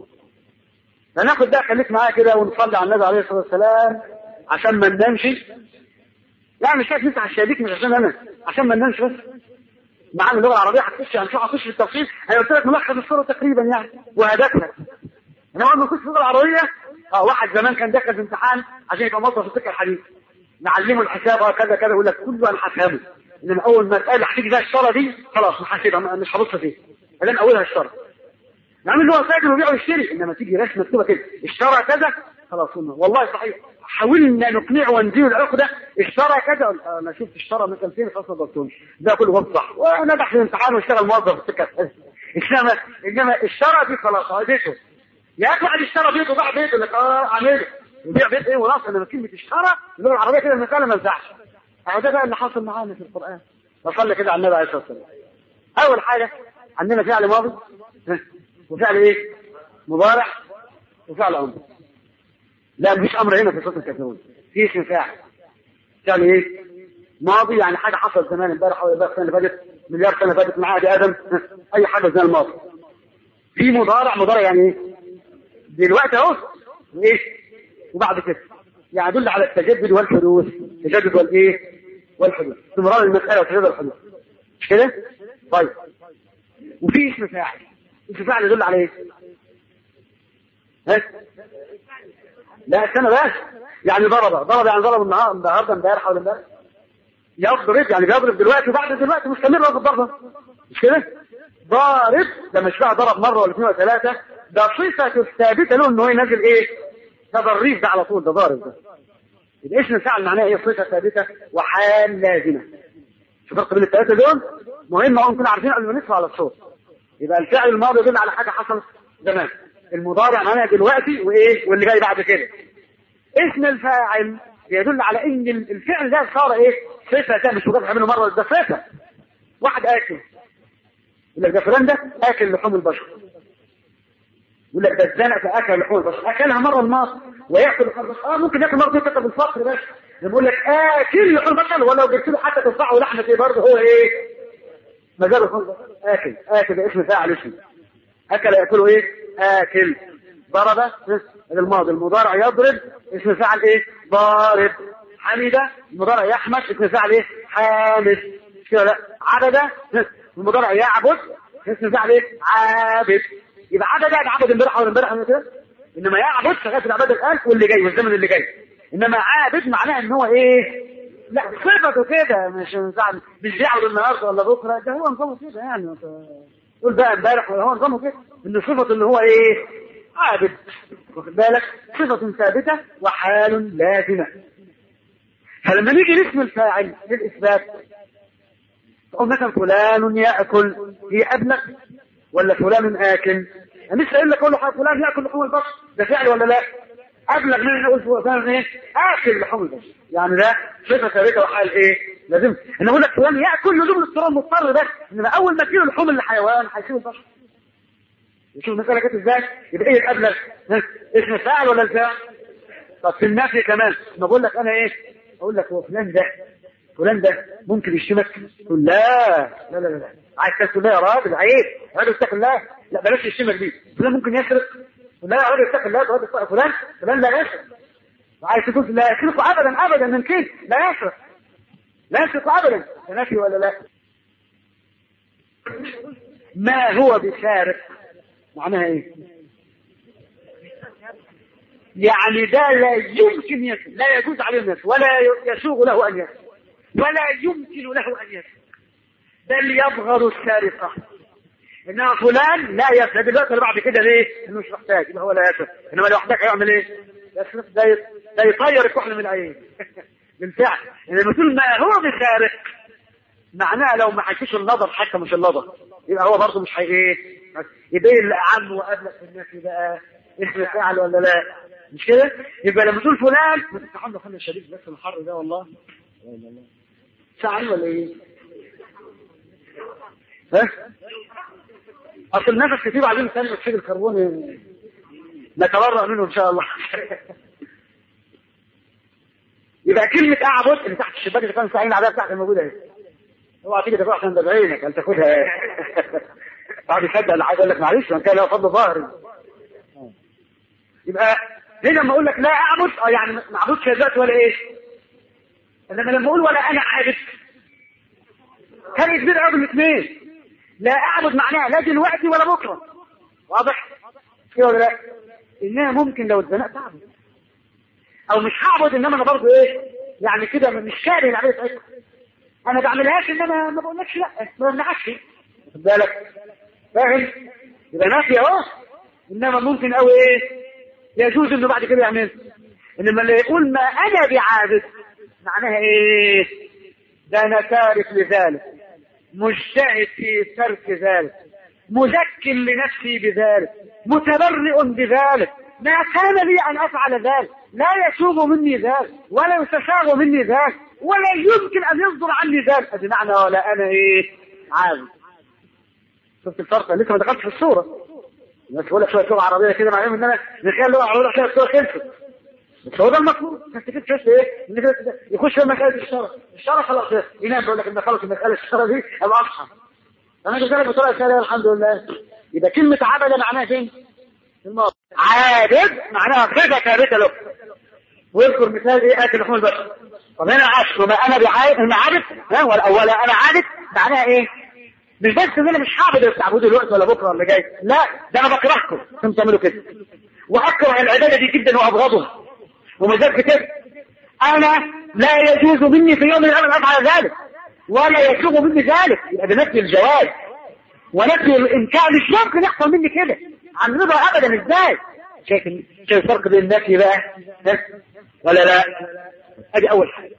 فناخد ده خليك معايا كده ونصلي على النبي عليه الصلاه والسلام عشان ما ننامش يعني مش عايز نفتح الشبابيك مش عشان انا عشان ما ننامش بس معانا اللغه العربيه هتخش هنشوف هتخش في التفصيل انا قلت لك ملخص الصوره تقريبا يعني وهدفها انا اول ما كنت في اللغه العربيه اه واحد زمان كان داخل في امتحان عشان يبقى موظف في السكه الحديد نعلمه الحساب اه كذا كذا يقول لك كله انا هفهمه انما اول ما تقال هتيجي بقى الشاره دي خلاص محاسبها مش هبص فيه لان اولها الشره نعمل اللي هو ساكن وبيع ويشتري انما تيجي رسمه مكتوبه كده اشترى كذا خلاص قلنا والله صحيح حاولنا نقنعه ونزيل العقده اشترى كذا انا شفت اشترى مثلا فين خلاص ما ضبطوني ده كله هو صح ونجح في الامتحان واشتغل موظف في السكه انما انما اشترى دي خلاص اه بيته يا اخي واحد اشترى بيته باع بيته لك اه عامله يبيع بيت ايه ونص انما كلمه اشترى اللغه العربيه كده المساله ما ينفعش اهو ده بقى اللي حاصل معانا في القران نصلي كده على النبي عليه الصلاه والسلام اول حاجه عندنا فعل ماضي وفعل ايه مضارع وفعل امر لا مفيش امر هنا في صوت الكافرون في اسم فاعل فعل ايه ماضي يعني حاجه حصلت زمان امبارح او السنه اللي فاتت مليار سنه فاتت مع عهد ادم اي حاجه زي الماضي في مضارع مضارع يعني ايه دلوقتي اهو وايه وبعد كده يعني يدل على التجدد والحدوث التجدد والايه والحدوث استمرار المساله وتجدد الحدوث مش كده طيب وفي اسم فاعل اسم فاعل يدل على ايه ها لا استنى بس يعني ضرب ضرب يعني ضرب النهار النهارده امبارح ولا امبارح يضرب يعني بيضرب دلوقتي وبعد دلوقتي مستمر في الضربه مش كده ضارب ده مش بقى ضرب مره ولا اثنين ولا ثلاثه ده صفه ثابته له ان هو ينزل ايه ده ضريف ده على طول ده ضارب ده يبقى اسم فعل معناه ايه صفه ثابته وحال لازمه شوف الفرق بين الثلاثه دول مهم اهو نكون عارفين قبل ما ندخل على الصوت يبقى الفعل الماضي يدل على حاجه حصلت زمان المضارع معناه دلوقتي وايه واللي جاي بعد كده اسم الفاعل يدل على ان الفعل ده صار ايه صفه مش مجرد منه مره ده صفه واحد اكل يقول لك ده فلان ده اكل لحوم البشر يقول لك ده اتزنق فاكل لحوم البشر اكلها مره الماضي وياكل لحوم البشر اه ممكن ياكل مره كده بالفقر بس بيقول لك اكل لحوم البشر ولو جبت له حتى تنفعه لحمه ايه برضه هو ايه ما زال لحوم البشر اكل اكل ده اسم فاعل اسمه اكل ياكله ايه اكل ضرب الماضي المضارع يضرب اسم فاعل ايه ضارب حمد المضارع يحمد اسم فاعل ايه حامد كده لا عبد المضارع يعبد اسم فاعل ايه عابد يبقى عبد يعني عبد امبارح ولا امبارح ولا كده انما يعبد شغال في العباده الان واللي جاي والزمن اللي جاي انما عابد معناه ان هو ايه لا صفته كده مش مش بيعبد النهارده ولا بكره ده هو نظامه كده يعني قول بقى امبارح ولا هو نظامه كده ان صفته اللي هو ايه عابد واخد بالك صفة ثابتة وحال لازمة فلما نيجي لاسم الفاعل للإثبات تقول مثلا فلان يأكل هي أبلغ ولا فلان آكل أنا لسه قايل لك أقول له فلان يأكل لحوم البشر ده فعل ولا لا؟ أبلغ من أن أقول فلان إيه؟ آكل لحوم البشر يعني ده صفة ثابتة وحال إيه؟ لازم أنا أقول لك فلان يأكل لزوم الاضطرار مضطر بس إنما أول ما تجيله لحوم الحيوان هيسيب البشر شوف المسألة كانت ازاي يبقى ايه الابلغ اسم فاعل ولا الفاعل طب في النفي كمان ما بقول لك انا ايه اقول لك هو فلان ده فلان ده ممكن يشتمك تقول لا لا لا لا عايز تقول لا يا راجل عيب راجل اتق الله لا بلاش يشتمك دي فلان ممكن يسرق لا يا راجل اتق الله راجل فلان فلان لا يسرق وعايز تقول لا يسرق ابدا ابدا من كده لا يسرق لا يسرق ابدا نفي ولا لا ما هو بسارق معناها ايه يعني ده لا يمكن يسر لا يجوز عليه الناس ولا يسوغ له ان يسر ولا يمكن له ان يسر بل يبغض السارقه انما فلان لا يسر دلوقتي بعد كده ليه؟ انه مش محتاج يبقى هو لا يسر انما لو احتاج هيعمل ايه؟ يسرق ده ده يطير الكحل من العين بالفعل لما تقول ما هو بسارق معناها لو ما حكيش النظر حتى مش النظر يبقى هو برضه مش هي ايه يبين الأعم وأبلغ في الناس بقى اسم فاعل ولا لا مش كده يبقى لما تقول فلان ما تتحمل خلي الشديد بس الحر ده والله ساعة ولا ايه ها اصل النفس كتير عايزين ثاني اكسيد الكربون نتبرأ منه ان شاء الله يبقى كلمة اعبد اللي تحت الشباك اللي كان ساعين عليها بتاعتك موجودة اهي اوعى تيجي تاخدها عشان ده بعينك هل تاخدها بعد يصدق اللي عايز اقول لك معلش من كان له فضل ظاهري يبقى ليه لما اقول لك لا اعبد اه يعني ما اعبدش ذات ولا ايه انما لما اقول ولا انا عابد كان كبير قوي الاثنين لا اعبد معناها لا دلوقتي ولا بكره واضح كده ولا لا انها ممكن لو اتزنقت اعبد او مش هعبد انما انا برضه ايه يعني كده مش كاره العمليه بتاعتكم انا بعملهاش انما ما بقولكش لا ما بمنعكش خد بالك فاهم يبقى نافي اهو انما ممكن قوي ايه يجوز انه بعد كده يعمل انما اللي يقول ما انا بعابد معناها ايه ده انا تارك لذلك مجتهد في ترك ذلك مذك لنفسي بذلك متبرئ بذلك ما كان لي ان افعل ذلك لا يسوغ مني ذلك ولا يستساغ مني ذلك ولا يمكن ان يصدر عني ذلك بمعنى ولا انا ايه عابد شفت الفرق لسه ما دخلتش في الصورة الناس تقول لك شوية لغة عربية كده معناها ان انا نخيل اللغة العربية كده الصورة خلصت بس هو ده المطلوب انت كده تحس ايه ان كده يخش في مسألة الشرع الشرع خلاص ينام بيقول لك ان خلص المسألة الشرع دي ابقى اصحى انا قلت لك بطريقه سهله الحمد لله يبقى كلمه عبد معناها فين؟ في الماضي عابد معناها صفه ثابته له واذكر مثال ايه اكل لحوم البشر طب هنا عاش وما انا بعابد انا عابد ها ولا ولا انا عابد معناها ايه؟ مش بس ان انا مش هعبد تعبدوا دلوقتي ولا بكره ولا جاي لا ده انا بكرهكم انتم تعملوا كده واكره العباده دي جدا وابغضها وما زال كده انا لا يجوز مني في يوم من الايام ان افعل ذلك ولا يسوغ مني ذلك يبقى بنفي الجواز ونفي الامكان مش ممكن يحصل مني كده عن رضا ابدا ازاي شايف شايف الفرق بين النفي بقى ها؟ ولا لا ادي اول حاجه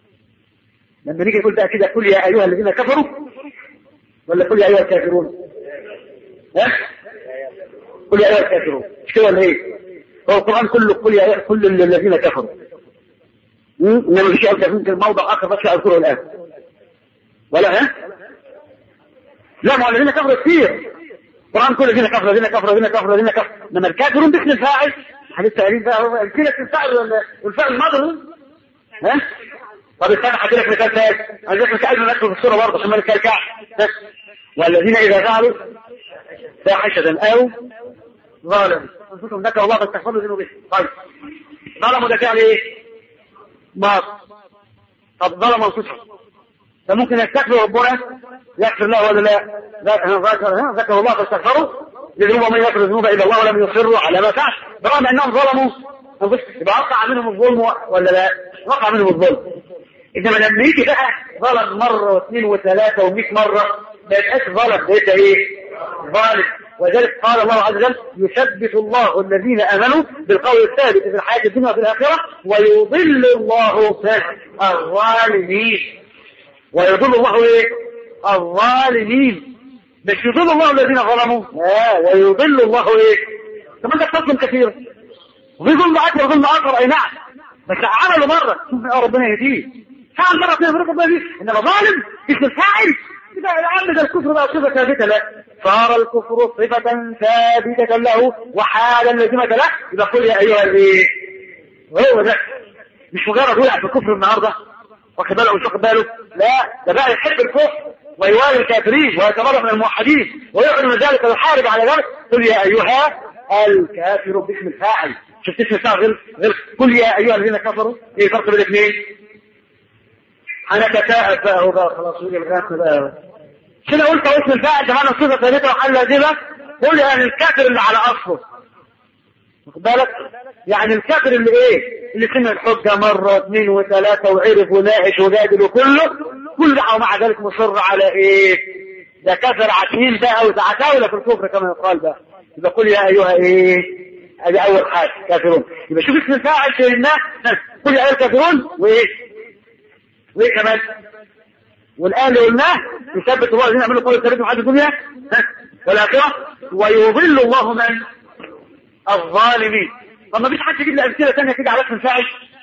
لما نيجي نقول بقى كده قل يا ايها الذين كفروا ولا قل يا ايها الكافرون ها قل يا ايها الكافرون مش كده ولا ايه هو القران كله قل يا أيها كل الذين كفروا انما مفيش ايه في موضع اخر بس اذكره الان ولا ها لا ما هو الذين كفروا كثير القران كل الذين كفروا الذين كفروا الذين كفروا الذين كفروا انما الكافرون باسم الفاعل حديث تقريب بقى الكلمه الفاعل والفعل الماضي ها طب استنى احكي لك مثال ثاني عايز لك مثال من في الصوره برضه عشان ما نتكلكعش والذين اذا فعلوا فاحشه او ظالم انفسهم ذكروا الله فاستغفروا ذنوبهم طيب ظلموا ده فعل ايه؟ ماضي طب ظلموا انفسهم فممكن يستغفر ربنا يغفر له ولا لا؟ ذكر ذكر الله فاستغفروا لذنوب من يغفر الذنوب الا الله ولم يصروا على ما فعل برغم انهم ظلموا انفسهم يبقى وقع منهم الظلم ولا لا؟ وقع منهم الظلم انما لما يجي بقى ظلم مره واثنين وثلاثه ومئة مره ما يبقاش ظلم ده ايه؟ ظالم وذلك قال الله عز وجل يثبت الله الذين امنوا بالقول الثابت في الحياه الدنيا وفي الاخره ويضل الله الظالمين ويضل الله ايه؟ الظالمين مش يضل الله الذين ظلموا لا ويضل الله ايه؟ طب انت بتظلم كثيرا وفي ظلم اكبر ظلم اخر اي نعم بس عملوا مره يا ربنا يهديه فعل مره اثنين ربنا يهديه انما ظالم اسم الفاعل يبقى العم ده الكفر بقى صفه ثابته لا صار الكفر صفه ثابته له وحالا لازمه له يبقى قل يا ايها الايه هو ده مش مجرد وقع في الكفر النهارده واخد باله مش واخد باله لا ده بقى يحب الكفر ويوالي الكافرين ويتبرأ من الموحدين ويعلن ذلك ويحارب على ذلك قل يا ايها الكافر باسم الفاعل شفت اسم الفاعل غير غير قل يا ايها الذين كفروا ايه الفرق بين الاثنين؟ انا تتاءب بقى هو بقى خلاص يجي الغاث بقى كده قلت اسم الفاعل ده معنى صفه ثابته وحل لازمه قل يعني الكافر اللي على اصله واخد بالك؟ يعني الكافر اللي ايه؟ اللي سمع الحجه مره واثنين وثلاثه وعرف وناقش وجادل وكله كل ده ومع ذلك مصر على ايه؟ ده كافر عتيل بقى وعتاوله في الكفر كما يقال بقى يبقى قل يا ايها ايه؟ ادي اول حاجه كافرون يبقى شوف اسم الفاعل فهمناه قل يا ايها الكافرون وايه؟ وايه كمان؟ والآن اللي قلناه يثبت الله الذين يعملوا قول الثابت في الدنيا والآخرة ويضل الله من الظالمين طب ما فيش حد يجيب لي أمثلة ثانية كده على اسم الفاعل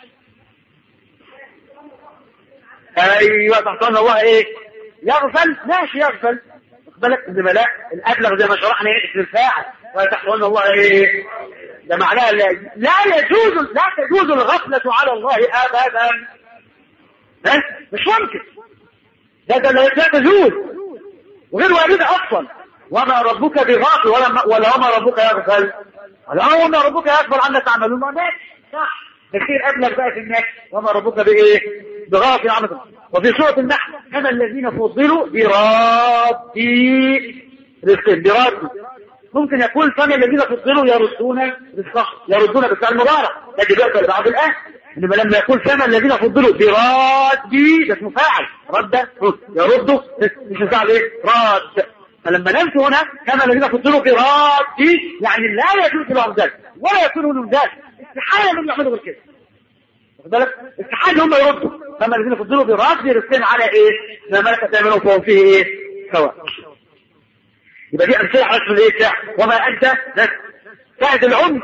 أيوه تحت أن الله إيه يغفل ماشي يغفل بالك انما لا الأبلغ زي ما شرحنا إيه اسم الفاعل وتحت أن الله إيه ده معناه لا, لا يجوز لا تجوز الغفلة على الله أبدا ها مش ممكن ده ده لا تجوز وغير واردة أصلا وما ربك بغافل ولا ولا وما ربك يغفل ولا وما ربك يغفل عما تعملون ما ماشي صح كثير أبلغ بقى في الناس وما ربك بإيه بغافل عما وفي سورة النحل كما الذين فضلوا برادي رزقهم برادي ممكن يكون فما الذين فضلوا يردون رزقهم يردون بالفعل المضارع ده دلوقتي ولا بعد الآن انما لما يقول كما الذين فضلوا برادي ده اسمه فاعل رد يرد مش فاعل ايه راد فلما نمت هنا كما الذين فضلوا برادي يعني لا يجوز لهم ذلك ولا يكون لهم ذلك استحاله انهم يعملوا غير كده واخد بالك استحاله هم يردوا كما الذين فضلوا برادي رسلنا على ايه ما ملكت ايمانهم فهم فيه ايه سواء يبقى دي امثله على اسم الايه وما انت ساعد العمر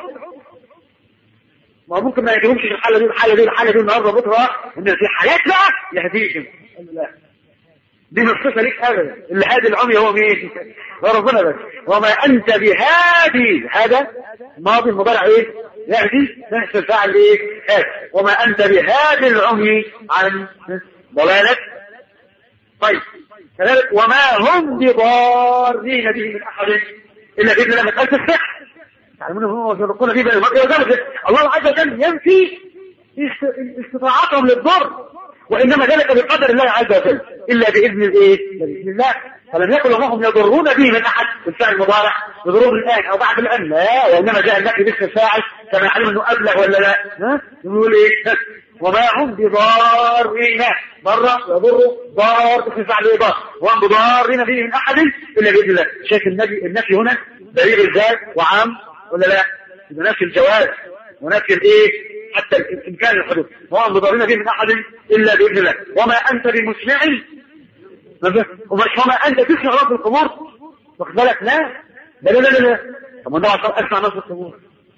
ما ممكن ما يجيبهمش في الحاله دي الحاله دي الحاله دي النهارده بكره ان في حالات بقى يهديهم دي مش صفه ليك ابدا اللي هادي العمي هو مين؟ هو ربنا بس وما انت بهادي هذا ماضي المضارع ايه؟ يهدي نفس الفاعل ايه؟ هادي وما انت بهادي العمي عن ضلالك طيب كذلك وما هم بضارين به من احد الا باذن الله مساله السحر تعلمون هم يفرقون في بين المرء وزوجه الله عز وجل ينفي استطاعتهم للضر وانما ذلك بقدر الله عز وجل الا باذن الايه؟ باذن الله فلم يكن وهم يضرون به من احد بالفعل المضارع يضرون الان او بعد الان لا وانما جاء النفي باسم الفاعل كما علم انه ابلغ ولا لا ها يقول ايه وما هم بضارين ضر يضر ضار باسم الفاعل ايه ضار وهم بضارين به من احد الا باذن الله شايف النبي النفي هنا بليغ الذات وعام ولا لا يبقى نفي الجواز ونفي الايه حتى امكان الحدوث وهم بضارين به من احد الا باذن الله وما انت بمسمع ومش وما انت تسمع رب القبور واخد بالك لا لا لا لا لا طب ما ده عشان اسمع نص القبور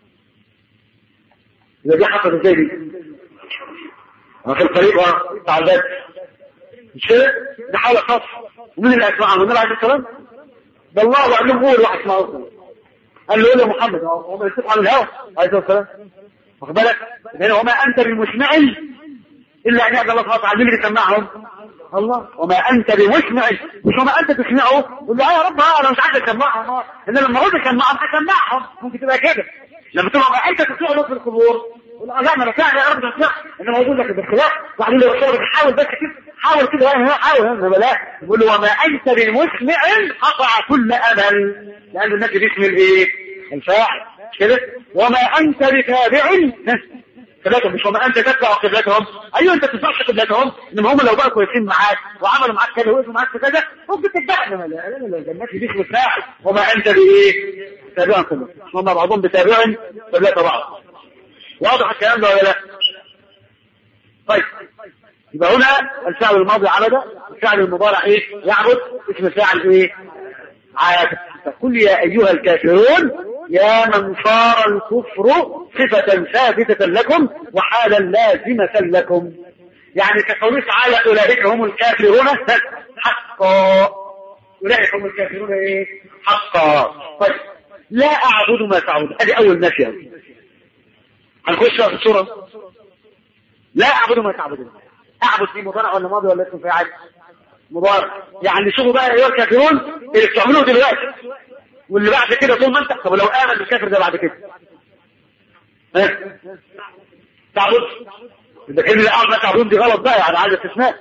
يبقى دي حصلت ازاي دي؟ في الطريق بتاع الباب مش كده؟ ده حالة خاصة ومين اللي اسمعها؟ النبي عليه السلام ده الله وقال لهم قول واحد اسمعه قال له قول يا محمد هو يسيب على الهوى عليه السلام واخد بالك؟ هنا وما انت بمسمع الا ان يعلم الله سبحانه وتعالى مين اللي بيسمعهم؟ الله وما انت بمسمع مش وما انت تسمعه قول له يا رب انا مش عايز اسمعهم ان لما اقول اسمعهم هسمعهم ممكن تبقى كده لما تبقى ما انت تسمع في القبور لا ما انا فاهم يا رب اسمع انما اقول لك بالخلاف وبعدين لو الرسول حاول بس كده حاول كده يعني حاول انما لا يقول له وما انت بمسمع قطع كل امل لان النبي باسم الايه الفاعل كده وما انت بتابع قبلتهم مش وما انت تتبع قبلتهم ايوه انت تتبعش قبلتهم انما هم لو بقوا كويسين معاك وعملوا معاك كذا وقفوا معاك في كذا ممكن تتبعهم لا لا لا الجنات دي اسم فاعل وما انت بايه؟ تابعا قبلتهم هم بعضهم بتابع قبلة بعض واضح الكلام ده ولا لا؟ طيب يبقى هنا الفعل الماضي عبد الفعل المضارع ايه؟ يعبد اسم الفاعل ايه؟ عاد فقل يا ايها الكافرون يا من صار الكفر صفة ثابتة لكم وحالا لازمة لكم يعني كقوله تعالى أولئك هم الكافرون حقا أولئك هم الكافرون إيه؟ حقا طيب لا أعبد ما تعبد هذه أول نفي هنخش في السورة لا أعبد ما تعبدون أعبد في مضارع ولا ماضي ولا اسم فاعل مضارع يعني شوفوا بقى أيها الكافرون اللي بتعملوه دلوقتي واللي بعد كده طول ما انت طب لو امن الكافر ده بعد كده ها تعبد ده كلمه الاعظم ما تعبدون دي غلط بقى يعني عايز استثناء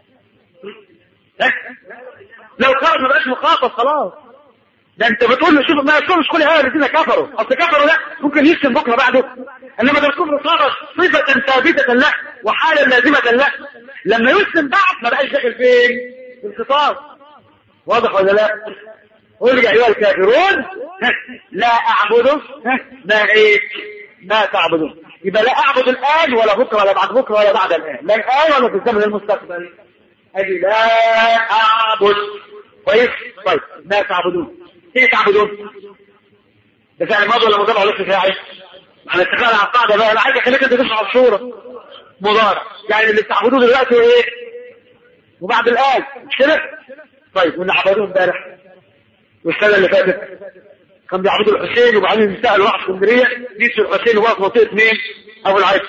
ها لو كان ما بقاش مخاطب خلاص ده انت بتقول له شوف ما يكونش كل هؤلاء الذين كفروا اصل كفروا ده ممكن يشتم بكره بعده انما ده الكفر صار صفه ثابته له وحالا لازمه له لما يسلم بعد ما بقاش داخل فين في الخطاب واضح ولا لا قل يا ايها الكافرون لا اعبد ما ايه ما تعبدون يبقى لا اعبد الان ولا بكره ولا بعد بكره ولا بعد الان لا الان ولا في الزمن المستقبل ادي لا اعبد كويس طيب ما تعبدون ايه تعبدون ده فعل ماضي ولا مضارع ولا فاعل معنى استقلال على القاعده بقى انا عايز اخليك انت تسمع الصوره مضارع يعني اللي بتعبدوه دلوقتي ايه وبعد الان مش كده طيب واللي عبدوه امبارح والسنة اللي فاتت كان بيعبدوا الحسين وبعدين انتقلوا راح اسكندريه نسوا الحسين وقف منطقه مين؟ ابو العيس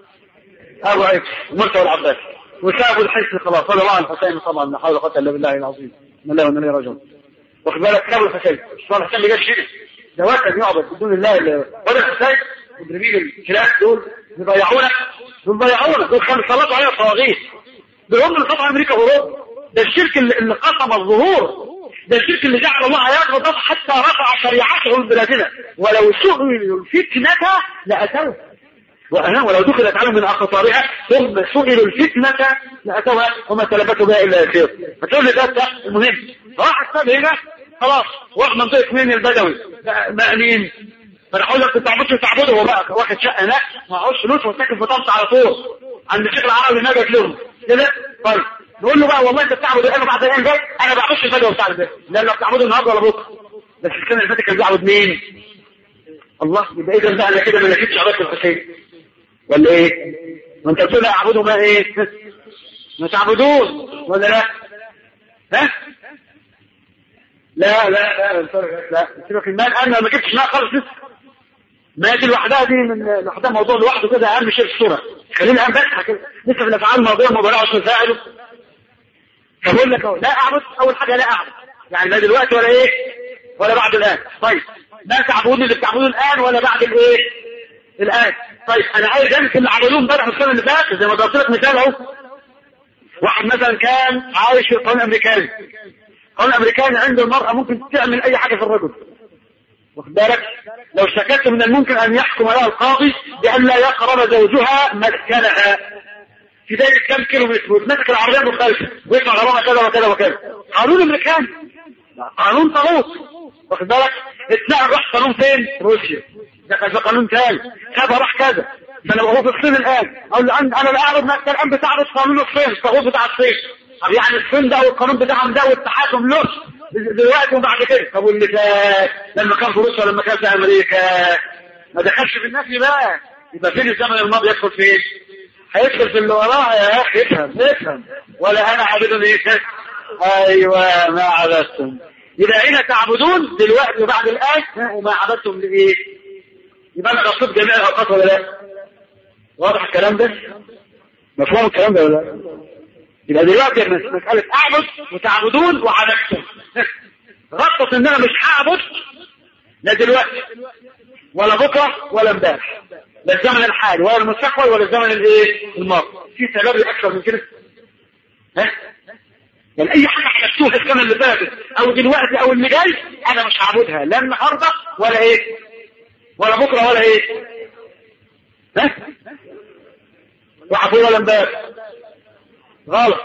ابو عيس مرتضى العباس وسابوا الحسن خلاص صلى الله على الحسين طبعا لا حول ولا قوه الا بالله العظيم من الله ومن راجعون واخد بالك سابوا الحسين طبعا الحسين اللي جاب شيء ده وقت يعبد بدون الله ولا الحسين مدربين الكلاب دول بيضيعونا دول بيضيعونا دول كانوا سلطوا علينا الطواغيت دول هم اللي قطعوا امريكا واوروبا ده الشرك اللي قسم الظهور ده الشرك اللي جعل الله يغضب حتى رفع شريعته من بلادنا ولو سئلوا الفتنة لأتوها وأنا ولو دخلت عليهم من أخطارها ثم سئلوا الفتنة لأتوها وما تلبثوا بها إلا يسير فتقول لي ده المهم راح السبب هنا خلاص واخد منطقة مين البدوي مأمين فانا اقول لك تعبدش تعبده هو بقى واخد شقه لا معهوش فلوس وساكن في طنطا على طول عند الشيخ العربي نجد لهم كده طيب نقول له بقى والله انت بتعبد انا بعد الايام جاي انا ما بعبدش الفجر بتاع ده لا لا بتعبده النهارده ولا بكره بس السنه اللي فاتت كان بيعبد مين؟ الله يبقى اذا بقى انا كده ما نسيتش عباده الحسين ولا ايه؟ ما انت بتقول اعبدوا ما ايه؟ ما تعبدون ولا لا؟ ها؟ لا لا لا لا سيبك المال انا ما جبتش مال خالص لسه ما دي لوحدها دي من لوحدها موضوع لوحده كده اهم شيء في الصوره خلينا اهم بس كده لسه في الافعال الماضيه ما بلاش فاعله فبقول لك اهو لا اعبد اول حاجه لا اعبد يعني لا دلوقتي ولا ايه ولا بعد الان طيب لا تعبدون اللي بتعبدون الان ولا بعد الايه الان طيب انا عايز امسك اللي عبدوه امبارح السنه اللي فاتت زي ما ضربت لك مثال اهو واحد مثلا كان عايش في القانون الامريكاني القانون الامريكاني عند المراه ممكن تعمل اي حاجه في الرجل واخد بالك لو اشتكت من الممكن ان يحكم لها القاضي بان لا يقرب زوجها مسكنها في ذلك كم كيلو متر وتمسك العربيه المخالفه ويطلع غرامه كذا وكذا وكذا قانون امريكاني قانون طاغوت واخد بالك اتنقل راح قانون فين روسيا ده كذا قانون ثاني كذا راح كذا فانا هو في الصين الان اقول له انا لا اعرف نفس الان بتعرض قانون الصين الطاغوت بتاع الصين طب يعني الصين ده والقانون بتاعهم ده والتحاكم له دلوقتي وبعد كده طب واللي فات لما كان في روسيا ولما كان في امريكا ما دخلش في النفي بقى يبقى فين الزمن الماضي يدخل فين؟ هيدخل في اللي وراه يا اخي افهم افهم ولا انا عبد ايه ايوه ما عبدتم يبقى هنا تعبدون دلوقتي وبعد الان وما عبدتم لايه؟ يبقى انا غصبت جميع الاوقات ولا لا؟ واضح الكلام ده؟ مفهوم الكلام ده ولا لا؟ يبقى دلوقتي مسألة أعبد وتعبدون وعبدتم غطت إن أنا مش هعبد لا دلوقتي ولا بكرة ولا امبارح لا الزمن الحالي ولا المستقبل ولا الزمن الايه الماضي في سبب أكثر من كده ها يعني أي حاجة عملتوها السنة اللي فاتت أو دلوقتي أو اللي جاي أنا مش هعبدها لا النهاردة ولا إيه ولا بكرة ولا إيه ها وعبود ولا امبارح غلط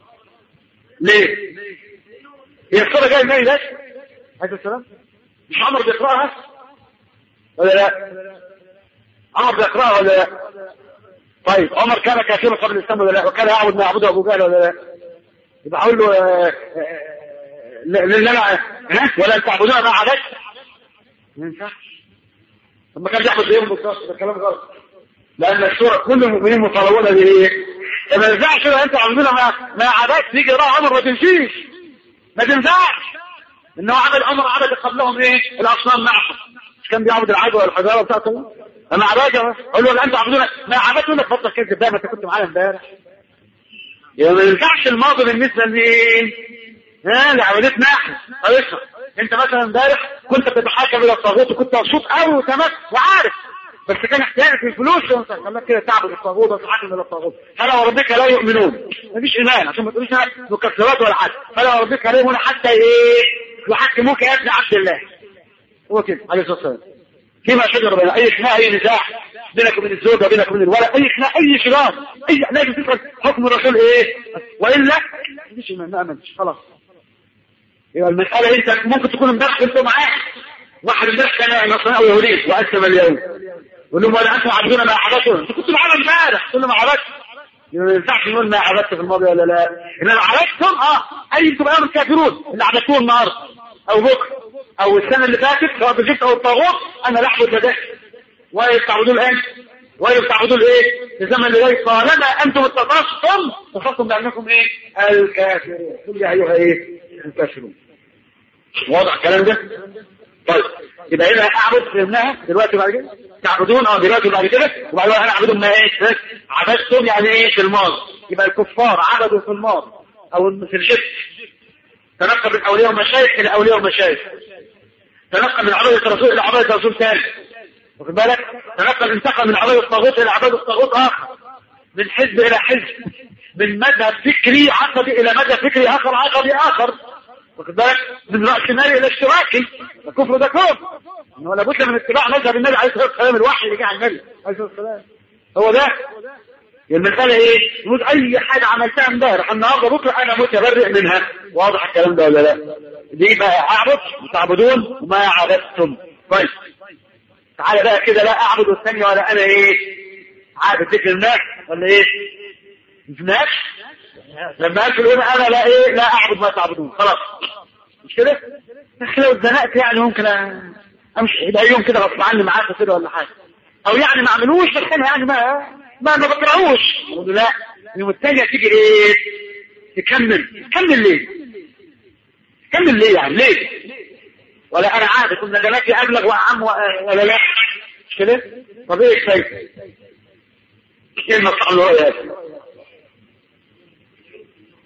ليه هي الصورة جاية منين ده عليه السلام مش عمر بيقرأها ولا لا عمر بيقرأها ولا لا طيب عمر كان كافرا قبل الاسلام ولا لا وكان يعبد ما يعبده ابو جهل ولا لا يبقى اقول له لا لا ولا تعبدون ما عبدت ما ينفعش طب ما كان بيعبد ايه بالظبط ده كلام غلط لان السوره كل المؤمنين مطالبون بايه ما ينفعش كده انت عاملين ما ما عبدت تيجي راح عمر ما تمشيش ما تنفعش انه عبد عمر عبد قبلهم ايه الاصنام معهم مش كان بيعبد العجوه والحجاره بتاعته انا عباده اقول له انت عبدونا ما عبدت لك بطل كذب ده ما انت كنت معايا امبارح يبقى ما ينفعش الماضي بالنسبه لمين؟ ها لعبادتنا احنا طيب انت مثلا امبارح كنت بتتحاكم الى الطاغوت وكنت مبسوط قوي وتمام وعارف بس كان احتياجك في الفلوس وانت خلاك كده تعبد الطاغوت وتتحاكم الى الطاغوت فلا وربك لا يؤمنون مفيش ايمان عشان ما تقوليش مكسرات ولا حاجه فلا وربك لا يؤمنون حتى ايه يحكموك يا ابن عبد الله هو كده عليه الصلاه والسلام فيما شجر بين اي خناقه اي نزاع بينك وبين الزوجه بينك وبين الولد اي خناقه اي شجار اي لازم تفهم حكم الرسول ايه والا مفيش ايمان ما امنتش خلاص يبقى المساله انت ممكن تكون امبارح كنت معاه واحد امبارح كان نصراني او يهودي واسلم اليوم يقول لهم ولا انتم عبدون ما عبدتم انت كنت معانا امبارح تقول له ما عبدت ما ينفعش نقول ما عبدت في الماضي ولا لا انما عبدتم اه اي انتم ايام الكافرون اللي عبدتوه النهارده او بكره او السنه اللي فاتت سواء بالجبت او الطاغوت انا لا اعبد ده ولا تعبدون الان ولا تعبدون ايه في الزمن اللي جاي طالما انتم اتخذتم اتخذتم بانكم ايه الكافرون قل يا ايها ايه الكافرون واضح الكلام ده طيب يبقى هنا اعبد فهمناها دلوقتي بعد كده تعبدون اه دلوقتي بعد كده وبعد كده انا اعبدهم ما ايه عبدتم يعني ايه في الماضي يبقى الكفار عبدوا في الماضي او في الجبت تنقل من اولياء ومشايخ الى اولياء ومشايخ تنقل من عبادة الرسول الى عبادة رسول ثاني واخد بالك تنقل انتقل من عبادة الطاغوت الى عبادة الطاغوت اخر من حزب الى حزب من مذهب فكري عقدي الى مذهب فكري اخر عقدي اخر واخد بالك من راس مالي الى اشتراكي الكفر ده كفر انه لابد من اتباع مذهب النبي عليه الصلاه والسلام الوحي اللي جه على النبي عليه الصلاه والسلام هو ده المسألة ايه؟ نقول اي حاجة عملتها امبارح النهارده بكرة انا متبرئ منها واضح الكلام ده ولا لا؟ دي بقى اعبد وتعبدون وما عبدتم طيب تعالى بقى كده لا اعبد الثانية ولا انا ايه؟ عابد ذكر الناس ولا ايه؟ الناس لما قال في الاولى انا لا ايه لا اعبد ما تعبدون خلاص مش كده؟ بس لو اتزنقت يعني ممكن امشي يبقى يوم كده غصب عني معاك كده ولا حاجه او يعني ما اعملوش بس انا يعني ما ما ما بكرهوش اقول لا اليوم الثانية تيجي ايه تكمل تكمل ليه تكمل ليه يعني ليه ولا انا عارف ان ندماتي ابلغ واعم ولا لا مش كده طب ايه الشيء ايه المصلحة اللي هو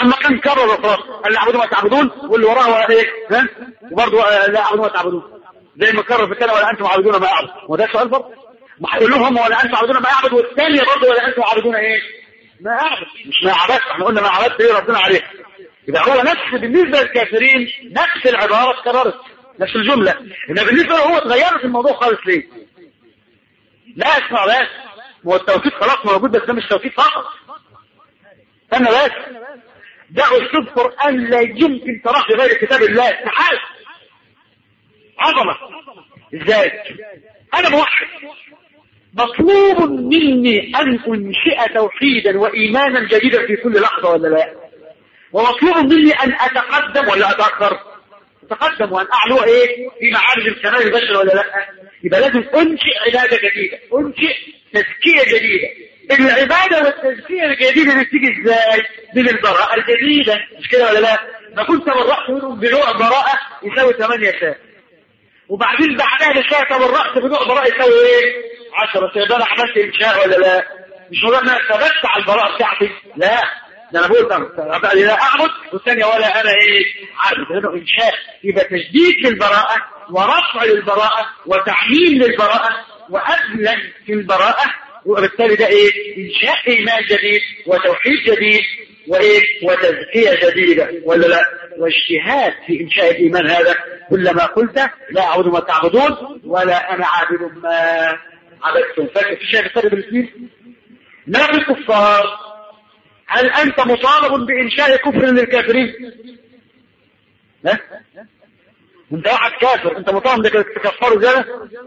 اما كان كرر خلاص قال لا اعبدوا ما تعبدون واللي وراه ايه ها وبرضه لا اعبدوا ما تعبدون زي ما كرر في الثانيه ولا انتم عابدون ما اعبد وده سؤال برضه ما هيقول لهم ولا انتم عابدون ما اعبد والثانيه برضه ولا انتم عابدون ايه ما اعبد مش ما عبدت احنا قلنا ما عبدت ايه ربنا عليه يبقى هو نفس بالنسبه للكافرين نفس العباره اتكررت نفس الجمله انما بالنسبه له هو اتغيرت الموضوع خالص ليه لا اسمع بس هو التوحيد خلاص موجود بس ده مش توحيد فقط استنى بس ده اسلوب قران لا يمكن تراه في غير كتاب الله استحاله عظمه ازاي انا موحد مطلوب مني ان انشئ توحيدا وايمانا جديدا في كل لحظه ولا لا ومطلوب مني ان اتقدم ولا اتاخر اتقدم وان اعلو ايه في معارج الكمال البشر ولا لا يبقى لازم انشئ عباده جديده انشئ تزكيه جديده العباده والتزكيه الجديده دي بتيجي ازاي من البراءه الجديده مش كده ولا لا ما كنت تبرأت منهم بنوع براءه يساوي 8 ساعات وبعدين بعدها بشويه تبرأت بنوع براءه يساوي ايه 10 ساعات انا عملت انشاء ولا لا مش مجرد انا ثبت على البراءه بتاعتي لا ده انا بقول طب لا اعبد والثانيه ولا انا ايه عابد هذا انشاء يبقى تجديد للبراءه ورفع للبراءه وتعميم للبراءه واذلا في البراءه وبالتالي ده ايه انشاء ايمان جديد وتوحيد جديد وايه وتزكيه جديده ولا لا واجتهاد في انشاء الايمان هذا كلما قلت لا اعبد ما تعبدون ولا انا عابد ما عبدتم فاكر في شيء فرق بالاثنين ما في الكفار هل انت مطالب بانشاء كفر للكافرين ها انت واحد كافر انت مطالب انك تكفره زياده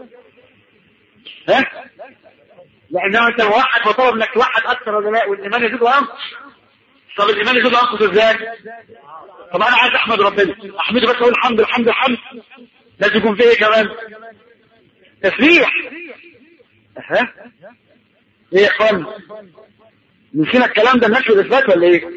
ها لانه انت موحد مطالب انك توحد اكثر ولا لا والايمان يزيد وينقص طب الايمان يزيد وينقص ازاي طب انا عايز احمد ربنا احمده بس اقول الحمد الحمد الحمد لازم يكون فيه ايه كمان تسبيح ها ايه يا اخوان نسينا الكلام ده النفي والاثبات ولا ايه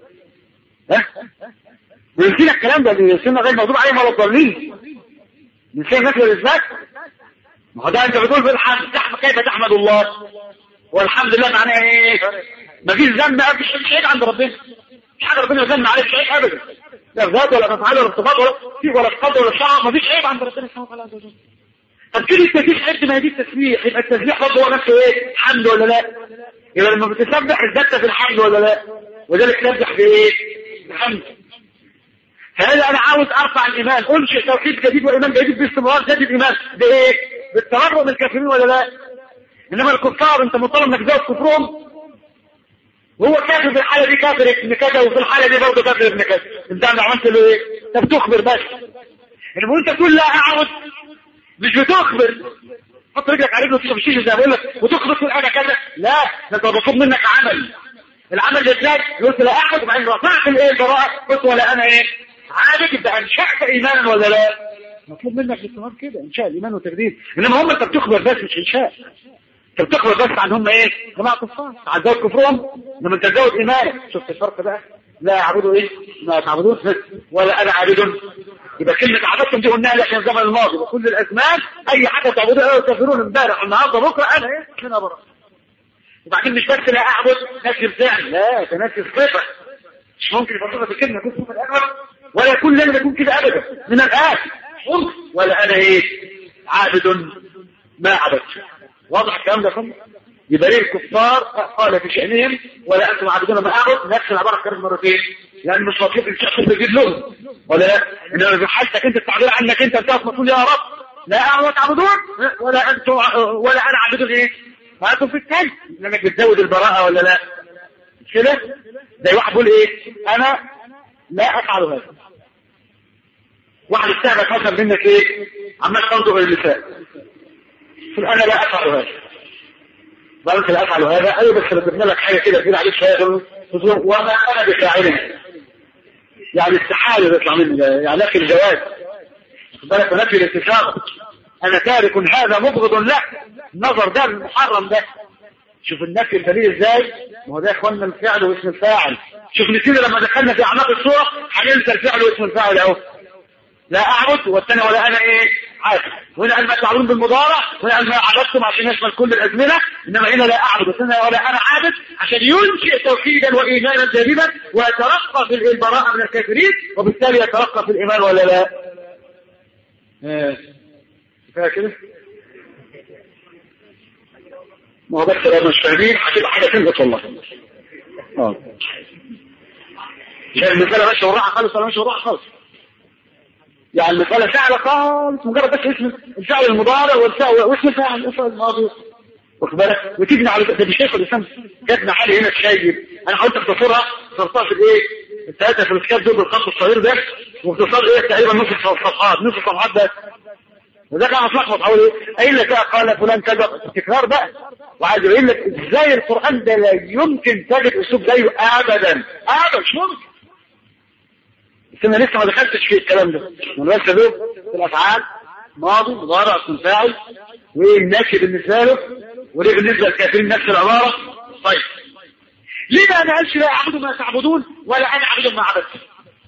ها نسينا الكلام ده نسينا غير مغضوب عليهم ولا الضالين نسينا النفي والاثبات ما هو ده انت بتقول بالحمد تحمد كيف تحمد الله والحمد لله معناه ايه مفيش ذنب مفيش شيء عند ربنا مش حاجه ربنا يذنب عليك شيء ابدا لا ذات ولا تفعيل ولا ارتباط ولا في ولا قدر ولا شعر مفيش عيب عند ربنا سبحانه وتعالى عز وجل طب كده التسبيح عد ما هي دي التسبيح يبقى التسبيح برضه هو نفسه ايه حمد ولا لا يبقى لما بتسبح ازددت في الحمد ولا لا وذلك تسبح بايه بحمد فهذا انا عاوز ارفع الايمان انشئ توحيد جديد وايمان جديد باستمرار جديد الايمان بايه بالتبرؤ من الكافرين ولا لا انما الكفار انت مطالب انك تزود كفرهم وهو كافر في الحاله دي كافر ابن كذا وفي الحاله دي برضه كافر ابن كذا انت انا عملت له ايه انت بتخبر بس انما انت تقول لا اعبد مش بتخبر حط رجلك على رجله وتشرب الشيشه زي ما بقول لك وتخبر تقول انا كذا لا ده انت مطلوب منك عمل العمل ازاي قلت لا اعبد وبعدين رفعت الايه البراءه قلت ولا انا ايه عابد يبقى انشات ايمانا ولا لا مطلوب منك الاستمرار كده انشاء الايمان والتجديد انما هم انت بتخبر بس مش انشاء انت بتخبر بس عن هم ايه جماعه كفار عن زود كفرهم لما انت تزود ايمانك شفت الفرق بقى لا يعبدوا ايه ما تعبدون ولا انا عابد يبقى كلمة عبدتم دي قلناها عشان الزمن الماضي وكل الازمان اي حاجة تعبدوها تكفرون امبارح النهارده بكره انا ايه هنا بره وبعدين مش بس لا اعبد نفي الفعل لا ده نفي الصفة مش ممكن يبقى في كلمة يكون صفة الاول ولا يكون لنا يكون كده ابدا من الان ممكن ولا انا ايه عابد ما عبدت واضح الكلام ده كله يبقى ليه الكفار قال في شأنهم ولا أنتم عابدون ما أعبد نفس العبارة كانت مرتين لأن مش مطلوب إن شاء الله تجيب لهم ولا لا إنما في حالتك أنت التعبير عنك أنت بتقف مسؤول يا رب لا أعبد تعبدون ولا أنتم ولا أنا عابدون إيه فأنتم في الثالث لأنك بتزود البراءة ولا لا مش كده زي واحد يقول إيه أنا لا أفعل هذا واحد استهبك مثلا منك إيه عمال تنظر اللسان تقول أنا لا أفعل هذا وأنت لا أفعل هذا أيوة بس بدنا لك حاجة كده كده عليك شوية وما أنا بفاعله يعني استحالة يطلع مني يعني نفي الجواز خد بالك ونفي الاتفاق أنا تارك هذا مبغض له النظر ده المحرم ده شوف النفي الدليل ازاي ما هو ده يا اخوانا الفعل واسم الفاعل شوف نسينا لما دخلنا في اعماق الصورة هننسى الفعل واسم الفاعل اهو لا اعبد والثاني ولا انا ايه حاجة وهنا قال ما تعبدون بالمضارع وهنا قال ما عبدتم عشان يشمل كل الأزمنة إنما هنا لا أعبد وهنا ولا أنا عابد عشان ينشئ توحيدا وإيمانا جديدا ويترقى في البراءة من الكافرين وبالتالي يترقى في الإيمان ولا لا؟ كفاية كده؟ ما هو بس لو مش فاهمين هتبقى حاجة تنقص والله اه يعني المسألة ماشية وراحة خالص ولا ماشية وراحة خالص يعني المسألة سهلة خالص مجرد بس اسم الفعل المضارع والفعل واسم الفاعل الفعل الماضي واخد بالك وتبني على ده شيخ الاسلام جاتنا حالي هنا الشايب انا حاولت اختصرها اختصرتها في الايه الثلاثه في الكتاب دول بالخط الصغير ده واختصار ايه تقريبا نص الصفحات نص الصفحات بس وده كان متلخبط حوالي ايه قايل لك قال فلان كذا تكرار بقى وعايز يقول لك ازاي القران ده لا يمكن تجد اسلوب زيه ابدا ابدا مش ممكن بس انا لسه ما دخلتش في الكلام ده انا بس دول في الافعال ماضي مضارع اسم فاعل والنفي بالنسبه له وليه بالنسبه للكافرين نفس العباره طيب ليه بقى ما قالش لا اعبدوا ما تعبدون ولا انا اعبد ما عبدت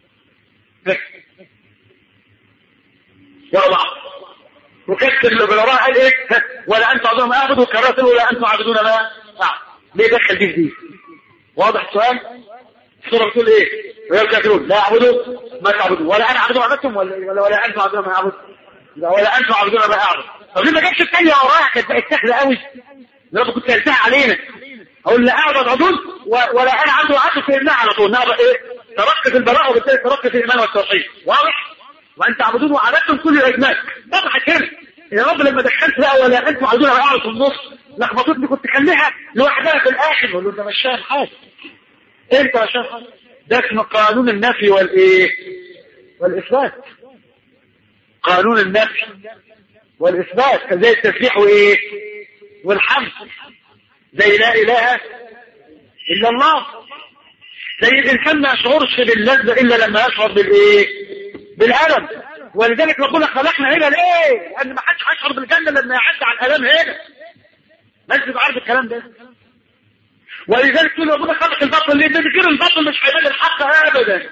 يا بعض وكتب اللي بالوراء قال ايه ولا انتم عبدون ما اعبدوا كررت ولا انتم عابدون ما اعبد ليه دخل دي في دي واضح السؤال السورة بتقول ايه ويا الكافرون لا اعبدوا ما تعبدون ولا انا اعبدوا عبدتم ولا ولا, ولا انتم عبدون ما اعبد ولا انتم عبدون ما اعبد طب ليه ما جابش الثانيه وراها كانت بقت سهله قوي لو كنت سالتها علينا اقول لا اعبد عدول ولا انا عنده عبد في الله على طول نعبد ايه ترك في البراءه وبالتالي ترك في الايمان والتوحيد واضح وان تعبدون وعبدتم كل الاجناس وضحت هنا يا رب لما دخلت بقى ولا انتم عبدون ما اعرف في النص لخبطتني كنت خليها لوحدها في الاخر اقول له ده مش فاهم حاجه انت مش فاهم حاجه ده اسمه قانون النفي والايه والاثبات قانون النفي والاثبات زي التسبيح وايه والحمد زي لا اله الا الله زي الانسان ما يشعرش باللذه الا لما يشعر بالايه بالالم ولذلك ربنا خلقنا هنا ليه لان ما حدش هيشعر بالجنه لما يعدي على الالم هنا لازم عارف الكلام ده ولذلك تقول ربنا خلق البطل ليه من غير البطل مش هيبان الحق ابدا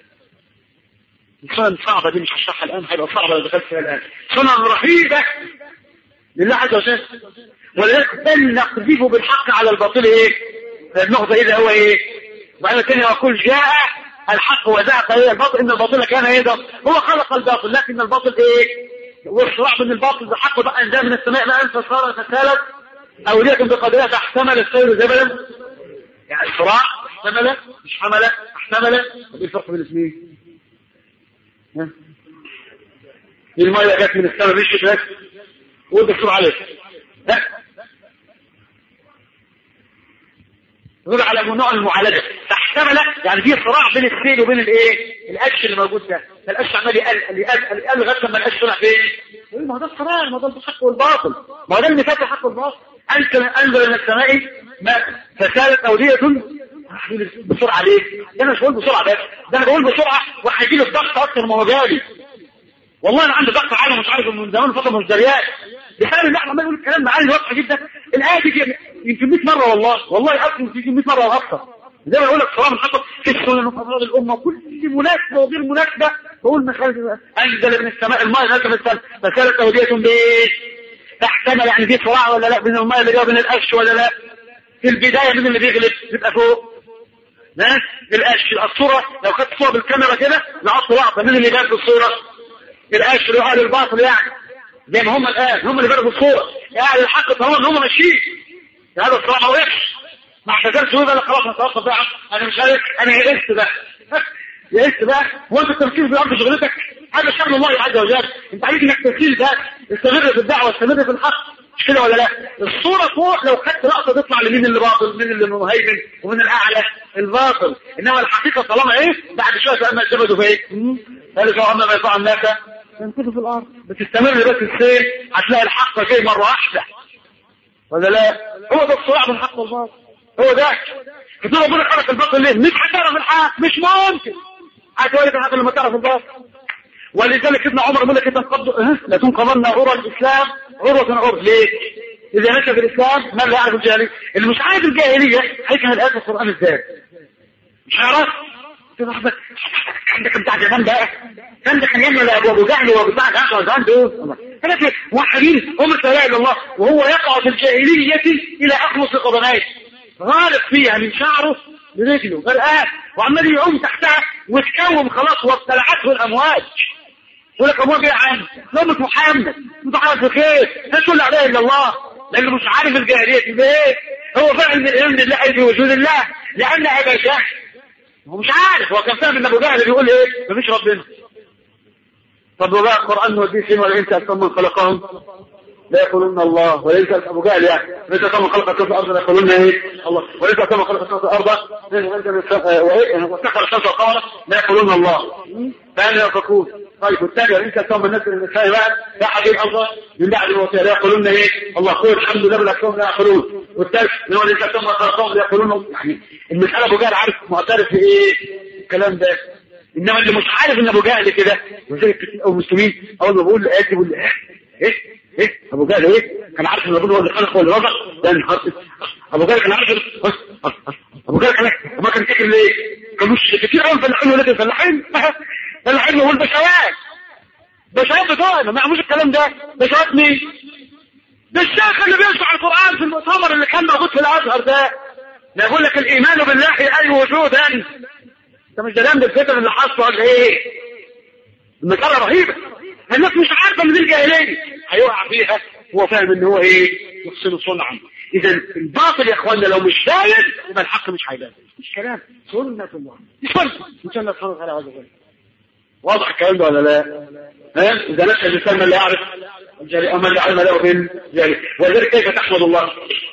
سنن صعبه دي مش هشرحها الان هيبقى صعبه لو دخلت فيها الان سنن رهيبه لله عز وجل ولذلك بل نقذفه بالحق على الباطل ايه النقطه اذا هو ايه وبعدين الثاني يقول جاء الحق وزهق ايه الباطل ان الباطل كان ايه ده هو خلق الباطل لكن الباطل ايه والصراع بين الباطل والحق بقى انزال من السماء ما انت صار فسالت او ليكن بقدرها فاحتمل السير زبلا يعني الصراع احتمل مش حمل احتمل طب ايه الفرق بين الاثنين؟ ها؟ دي الميه جت من السماء مش لك وانت بسرعه عليك لا نقول على نوع المعالجه فاحتمل يعني في صراع بين السيل وبين الايه؟ القش اللي موجود ده القش عمال يقل يقل يقل لغايه لما القش طلع فين؟ ما هو ده الصراع ما هو ده الحق والباطل ما هو ده اللي فات الحق والباطل انزل انزل من السماء ماء فسالت اوديه بسرعه ليه؟ ده انا مش بقول بسرعه بس ده انا بقول بسرعه وهيجي لي الضغط اكتر ما هو جالي والله انا عندي ضغط عالي مش عارف من زمان فتره مش دريان بسبب ان احنا عمال نقول الكلام معالي واضحه جدا الايه دي يمكن 100 مره والله والله اكثر يمكن 100 مره واكثر زي ما بقول لك صراحه حصل في السنن وفضائل الامه كل مناسبه وغير مناسبه بقول من خارج انزل من السماء الماء نزل من السماء فسالت اوديه بايه؟ تحتمل يعني في صراع ولا لا بين الماء اللي جاي بين القش ولا لا؟ في البدايه مين اللي بيغلب؟ يبقى فوق ناس القش الصوره لو خدت صوره بالكاميرا كده لقطت لقطه مين اللي جاب في الصوره؟ القش اللي اهل الباطل يعني زي ما هم الان هم اللي جابوا الصوره اهل الحق تمام هم ماشيين هذا الصراع ما وقفش ما اعتذرش ويبقى خلاص انا توقف بقى انا مش عارف انا يئست بقى يئست بقى وانت التركيز بالارض شغلتك هذا شأن الله عز وجل انت عليك انك تركيز ده استمر في الدعوه استمر في الحق مش كده ولا لا الصورة فوق لو خدت لقطة تطلع لمين اللي باطل مين اللي مهيمن ومن الأعلى الباطل إنما الحقيقة طالما إيه بعد شوية فأما الزبد في إيه ذلك أما ما يطلع الناس ينكتوا في الأرض بتستمر بس السير هتلاقي الحق جاي مرة واحدة ولا لا هو ده الصراع بين الحق والباطل هو ده فتقول ربنا خلق الباطل ليه مش هتعرف الحق مش ممكن هتقول لك الحق لما تعرف الباطل ولذلك ابن عمر يقول لك تنقض لا تنقضن عرى الاسلام عروة عروة ليه؟ اذا نشا في الاسلام من لا يعرف الجاهليه اللي مش عارف الجاهليه هيفهم الايه في القران ازاي؟ مش هيعرف عندك بتاع زمان بقى كان ده كان يعمل ابو ابو جهل وابو بتاع جهل وزمان دول ثلاثة موحدين هم لا اله الا الله وهو يقع في الجاهلية الى اخلص قدميه غارق فيها من شعره لرجله غرقان وعمال يعوم تحتها وتكوم خلاص وابتلعته الامواج يقول لك امواج ايه يا عم؟ لامة محمد انت عارف بخير لا تقول لا اله الا الله لانه مش عارف الجاهلية ليه؟ هو فعل من ايمان الله اي في وجود الله لان ابا جهل هو مش عارف هو كان فاهم ان ابو جهل بيقول ايه؟ مفيش ربنا طب وبقى القرآن وديه فين ولا انت أكثر من خلقهم لا يقولون الله وليس أبو جهل يعني ليس كما خلق السماء والأرض لا يقولون ايه الله وليس كما خلق السماء والأرض وايه وسخر الشمس والقمر لا يقولون الله فأنا يفكون طيب والتاني وليس كما الناس النساء بقى لا حديث الله من بعد الموت لا يقولون ايه الله قول الحمد لله بالأكثر لا يقولون والثالث من وليس كما خلقهم لا يقولون يعني المسألة أبو جهل عارف معترف في ايه الكلام ده انما اللي مش عارف ان ابو جهل كده وزي كتير او المسلمين اول ما بقول لاجي بقول ايه ايه ايه ابو جهل ايه كان عارف ان ربنا هو اللي خلق هو اللي رزق ده نهار ابو جهل كان عارف ابو جهل كان ما كان فاكر ليه كانوا كتير قوي فلاحين ولاد فلاحين فلاحين هو البشوات بشوات بتوعنا ما يعملوش الكلام ده بشوات مين ده الشيخ اللي بيشرح القران في المؤتمر اللي كان موجود في الازهر ده يقول لك الايمان بالله اي وجودا انت مش دريان بالفتن اللي حصل ولا ايه المسألة رهيبة الناس مش عارفة ان دي الجاهلية هيقع فيها هو فاهم ان هو ايه يحسن صنعا اذا الباطل يا اخوانا لو مش باين يبقى الحق مش هيبان مش كلام سنة الله دي سنة ان شاء الله سبحانه وتعالى عز وجل واضح الكلام ده ولا لا؟ ها؟ اذا نشأ الانسان من لا يعرف الجاري اما اللي علم له بالجاري ولذلك كيف تحمد الله؟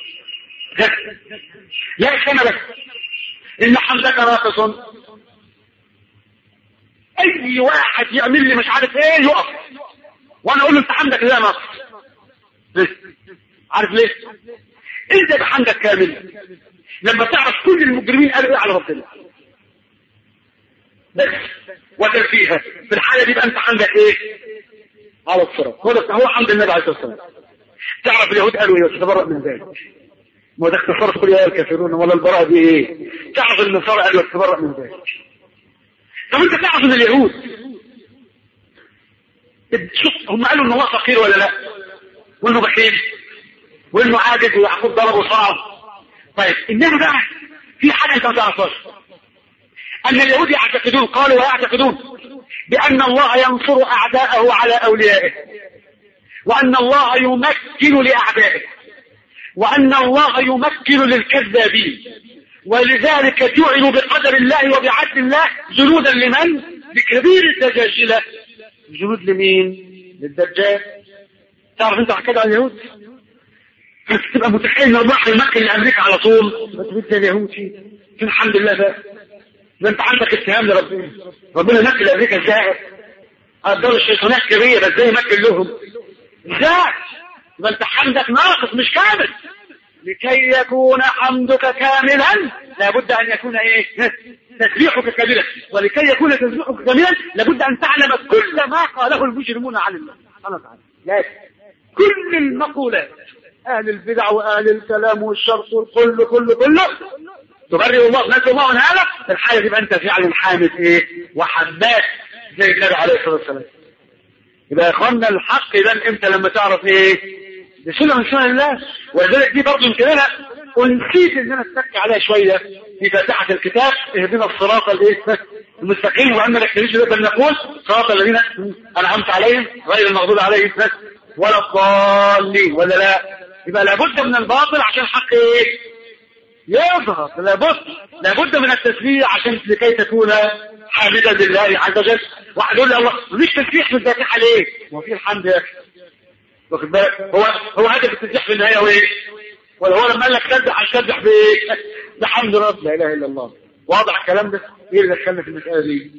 لا كما بس ان حمدك ناقص اي واحد يعمل لي مش عارف ايه يقف وانا اقول له انت حمدك لا نقص ليه عارف ليه انت بحمدك كامل لما تعرف كل المجرمين قالوا ايه على ربنا بس وتر فيها في الحالة دي بقى انت حمدك ايه على الصراط هو ده هو حمد النبي عليه الصلاة والسلام تعرف اليهود قالوا ايه وتتبرأ من ذلك ما ده اختصار كل يا الكافرون ولا البراءة دي ايه تعرف النصارى قالوا تتبرأ من ذلك طب انت تعرف ان اليهود شوف هم قالوا ان هو فقير ولا لا وانه بخيل وانه عاجز ويعقوب ضربه صعب طيب انما بقى في حاجه انت ما تعرفهاش ان اليهود يعتقدون قالوا ويعتقدون بان الله ينصر اعداءه على اوليائه وان الله يمكن لاعدائه وان الله يمكن للكذابين ولذلك جعلوا بقدر الله وبعدل الله جنودا لمن؟ لكبير الدجاجلة جنود لمين؟ للدجال تعرف انت حكيت عن اليهود؟ انت تبقى متخيل ان الله هيمكن لامريكا على طول ما تريد زي اليهود فيه الحمد لله بقى ده انت عندك اتهام لربنا ربنا يمكن لامريكا ازاي؟ الدولة الشيطانية كبيرة ازاي يمكن لهم؟ ازاي؟ يبقى انت حمدك ناقص مش كامل لكي يكون حمدك كاملا لابد ان يكون ايه تسبيحك كاملا ولكي يكون تسبيحك كاملا لابد ان تعلم كل ما قاله المجرمون عن الله سبحانه وتعالى لكن كل المقولات اهل البدع واهل الكلام والشرط والكل كل كله تبرئ الله نسال الله عن هذا في الحاله يبقى انت فعلا حامد ايه وحماد زي النبي عليه الصلاه والسلام يبقى يا اخوانا الحق يبان امتى لما تعرف ايه دي سنة من سنن الله ولذلك دي برضه يمكن انا ونسيت ان انا اتك عليها شوية في فاتحة الكتاب اهدنا الصراط الايه المستقيم واما نكتريش بل نقول صراط الذين انعمت عليهم غير المغضوب عليهم ولا الضالين ولا لا يبقى لابد من الباطل عشان حق ايه يظهر لابد لابد من التسبيح عشان لكي تكون حامدا لله عز وجل واحد يقول لي الله مفيش تسبيح في الفاتحه ليه؟ ما في الحمد يا اخي واخد بالك هو هو هدف التسبيح في النهايه وايه؟ ولا هو لما قال لك سبح هتسبح بايه؟ بحمد رب لا اله الا الله واضح الكلام ده؟ ايه اللي دخلنا في المساله دي؟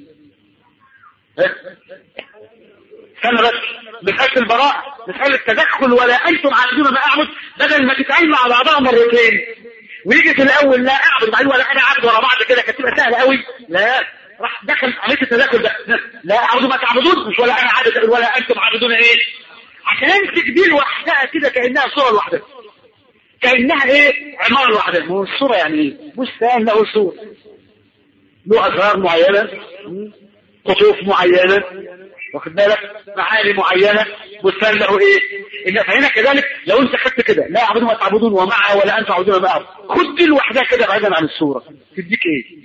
استنى بس مسألة البراءة مسألة التدخل ولا أنتم عابدون ما أعبد بدل ما تتعين مع بعضها مرتين ويجي في الأول لا أعبد بعدين ولا أنا أعبد ورا بعض كده كانت تبقى سهلة قوي لا راح دخل عملية التدخل ده لا أعبد ما تعبدون مش ولا أنا عابد ولا أنتم عابدون إيه عشان امسك دي لوحدها كده كانها صوره لوحدها كانها ايه عماره لوحدها ما هو الصوره يعني ايه بستان له صوره له ازهار معينه قطوف معينه واخد بالك معاني معينة بستان له ايه إن فهنا كذلك لو انت خدت كده لا اعبدون ما تعبدون ومعه ولا انتم تعبدون معه خد دي لوحدها كده بعيدا عن السورة تديك ايه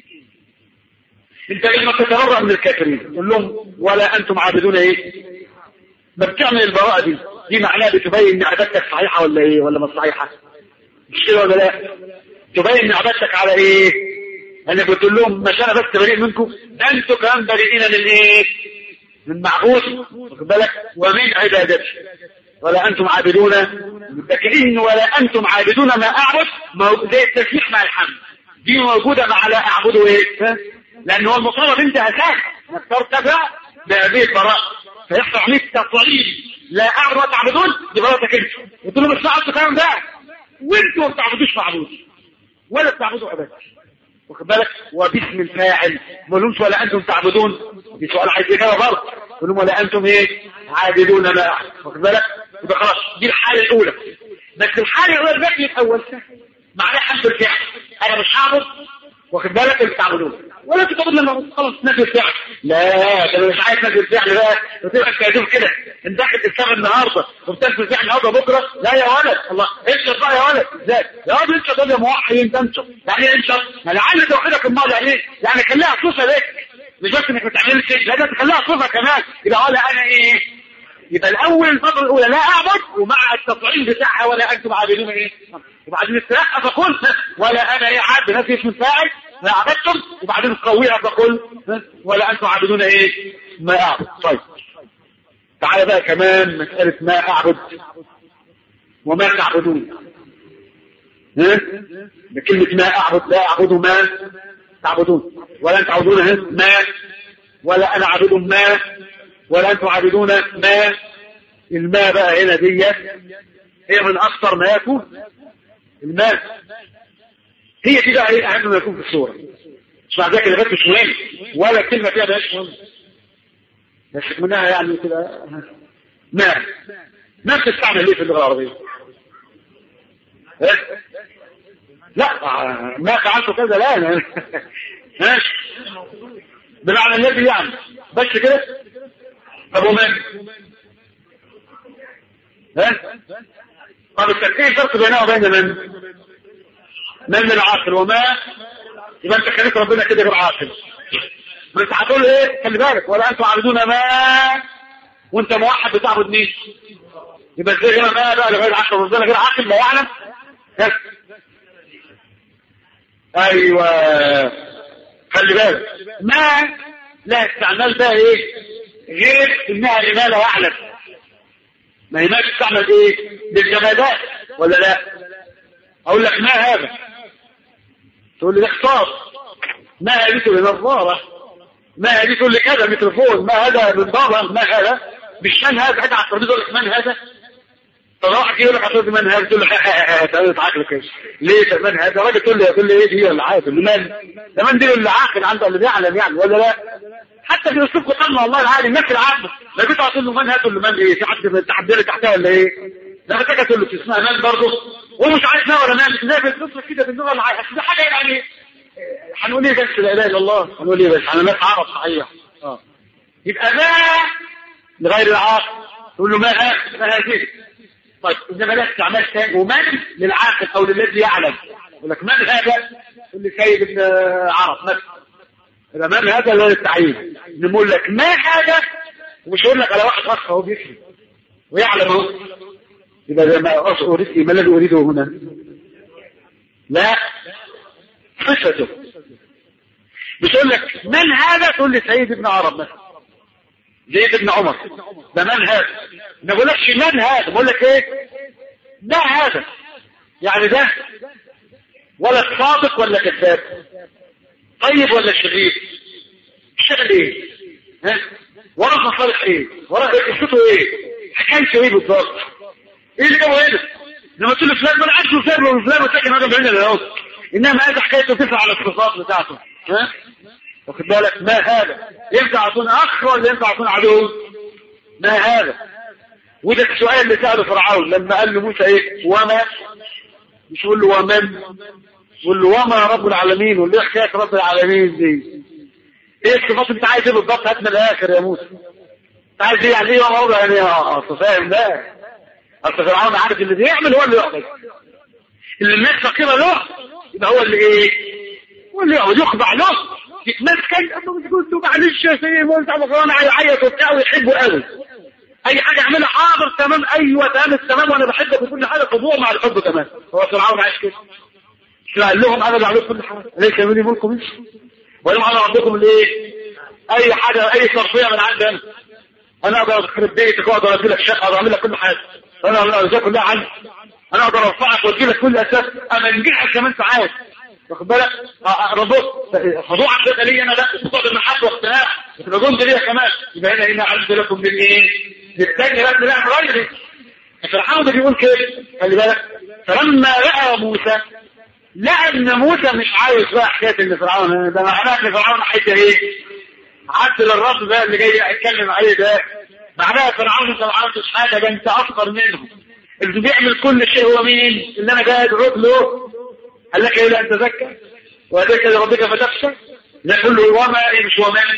انت لما تتبرأ من الكافرين تقول لهم ولا انتم عابدون ايه ما بتعمل البراءة دي دي معناها بتبين ان عبادتك صحيحة ولا ايه ولا مش صحيحة مش كده ولا لا تبين ان عبادتك على ايه انا قلت لهم مش انا بس بريء منكم ده انتوا كمان بريئين من ايه من معبود واخد بالك ومن عبادته ولا انتم عابدون كأن ولا انتم عابدون ما اعبد زي التسبيح مع الحمد دي موجودة مع لا اعبده ايه لان هو المطالب انت اساس انك ترتفع بهذه البراءة فيحصل عملية تطعيم لا اعبد ما تعبدون دي براءتك انت قلت له مش صعب الكلام ده وانتوا ما بتعبدوش معبود ولا بتعبدوا عبادة واخد بالك وباسم الفاعل ما لهمش ولا انتم تعبدون دي سؤال عايز اجابه برضه قول لهم ولا انتم ايه عابدون ما واخد بالك يبقى خلاص دي الحاله الاولى بس الحاله الاولى الركن الاول معناه حمد الفعل انا مش هعبد واخد بالك اللي بتعبدون ولا تقبل لما خلاص نفي الفعل لا ده انا مش عايز نفي الفعل بقى وتبقى كاتب كده انت داخل تشتغل النهارده وبتنفي الفعل النهارده بكره لا يا ولد الله انشط بقى يا ولد ازاي يا ولد انشط يا موحد انت انشط يعني ايه انشط ما لعل توحيدك الماضي يعني ايه يعني خليها صوصه ليك مش بس انك ما تعملش لا ده تخليها صوصه كمان يبقى ولا انا ايه يبقى الاول الفتره الاولى لا اعبد ومع التطعيم بتاعها ولا انتم عابدون ايه وبعدين الترقى فقل ولا انا ايه عبد نفسي اسم الفاعل ما عبدتم وبعدين تقويها فقل ولا انتم عابدون ايه ما اعبد طيب تعالى بقى كمان مسألة ما اعبد وما تعبدون ها بكلمة ما اعبد لا اعبد ما تعبدون ولا انتم تعبدون ما ولا انا عابد ما ولا انتم عابدون ما الماء بقى هنا دي هي من اخطر ما يكون الماء هي دي بقى ايه اهم ما يكون في الصورة مش مع ذلك اللغات مش مهم ولا كلمة فيها بقاش مهم بس منها يعني كده ما ما بتستعمل ليه في اللغة العربية إيه؟ لا ما فعلت كذا لا أنا ماشي بمعنى الذي يعني بس كده طب ومن ها طب التركيب فرق بينه وبين من من العاقل وما يبقى انت خليك ربنا كده غير عاقل بس هتقول ايه خلي بالك ولا انتم عابدون ما وانت موحد بتعبد مين يبقى ازاي هنا ما بقى لغير عاقل ربنا غير عاقل لا يعلم ايوه خلي بالك ما لا استعمال بقى ايه غير انها لما لا يعلم ما هي ما تستعمل ايه للجمادات ولا لا اقول لك ما هذا تقول لي ده اختصاص ما هذه تقول لي نظارة ما هذه تقول لي كذا ميكروفون ما هذا بالضبط ما هذا مش من هذا حاجة على الترابيزه يقول لك من هذا فراح يقول لك هتقول من هذا تقول له تعالى عقلك ايش ليه ده من هذا راجل تقول لي تقول لي ايه دي ولا عارف اللي من ده من دي اللي عاقل عنده اللي بيعلم يعني ولا لا حتى في اسلوب قتلنا والله العالم الناس العامة لا كنت هتقول له من هذا تقول له من ايه في حد تحدي تحتها ولا ايه لا بتاجي تقول له اسمها من برضه ومش عارف ما ولا من زي بتصل كده باللغه العربيه ده حاجه يعني هنقول ايه بس لا اله الا الله هنقول ايه بس انا ناس عرب صحيح اه يبقى ما لغير العاقل تقول له ما هذا ما هذه طيب انما لا استعمال ثاني ومن للعاقل او للذي يعلم يقول لك من هذا يقول لي سيد ابن عرب مثلا يبقى من هذا لا التعيين نقول لك ما هذا ومش هقول لك على واحد اخ هو بيفهم ويعلم اهو يبقى زي ما اريد ما الذي اريده هنا لا صفته مش يقول لك من هذا تقول لي سيد ابن عرب مثلا زيد بن عمر ده من هذا ما بقولكش من هذا بقول لك ايه ما هذا يعني ده ولا صادق ولا كذاب طيب ولا شرير اشتغل ايه ها ورا مصالح ايه ورا ايه قصته ايه حكايته ايه بالظبط ايه اللي جابه هنا لما تقول فلان ما انا عارف فلان وفلان وساكن هذا بعيد الاول انما هذا حكايته تسعى على الصفات بتاعته ها واخد بالك ما هذا ينفع اكون اخ ولا ينفع اكون عدو ما هذا وده السؤال اللي سأله فرعون لما قال له موسى ايه وما مش يقول له ومن يقول له وما رب العالمين واللي حكايه رب العالمين دي ايه الصفات انت عايز ايه بالضبط هات من الاخر يا موسى عايز ايه يعني ايه موضع يعني اصل فاهم ده اصل فرعون عارف اللي بيعمل هو اللي يحفظ اللي الناس فاكره له يبقى هو اللي ايه هو اللي يقعد يخضع له يتمسكن قلت له معلش يا سيدي قلت ابو فرعون هيعيط وبتاع ويحبه قوي اي حاجه اعملها حاضر تمام ايوه تمام تمام وانا بحبك وكل حاجه خضوع مع الحب كمان هو فرعون عايش كده قال لهم انا بعمل كل حاجه ليس مني ملك مش ولم على ربكم الايه اي حاجه اي صرفيه من عندي انا انا اقدر اخرب بيتك واقدر ادي لك شقه اقدر اعمل لك كل حاجه انا الارزاق كلها عندي انا اقدر ارفعك وادي لك كل اساس انا انجحك كمان ساعات واخد بالك ربط خضوعك ده لي انا لا خضوع بالمحبه واقتناع يبقى جند ليا كمان يبقى هنا هنا عز لكم من ايه؟ للتاني لا لا غيري فرعون ده بيقول كده خلي بالك فلما راى موسى لقى ان موسى مش عايز بقى حكايه ان فرعون ده معناه ان فرعون حته ايه؟ عدل الرب ده اللي جاي اتكلم عليه ده معناها فرعون انت ما عملتش حاجه ده انت افقر منه اللي بيعمل كل شيء هو مين؟ اللي انا جاي ادعوك له قال لك ايه لا انت تزكى وهديك لربك فتخشى لا كله وما ايه مش وما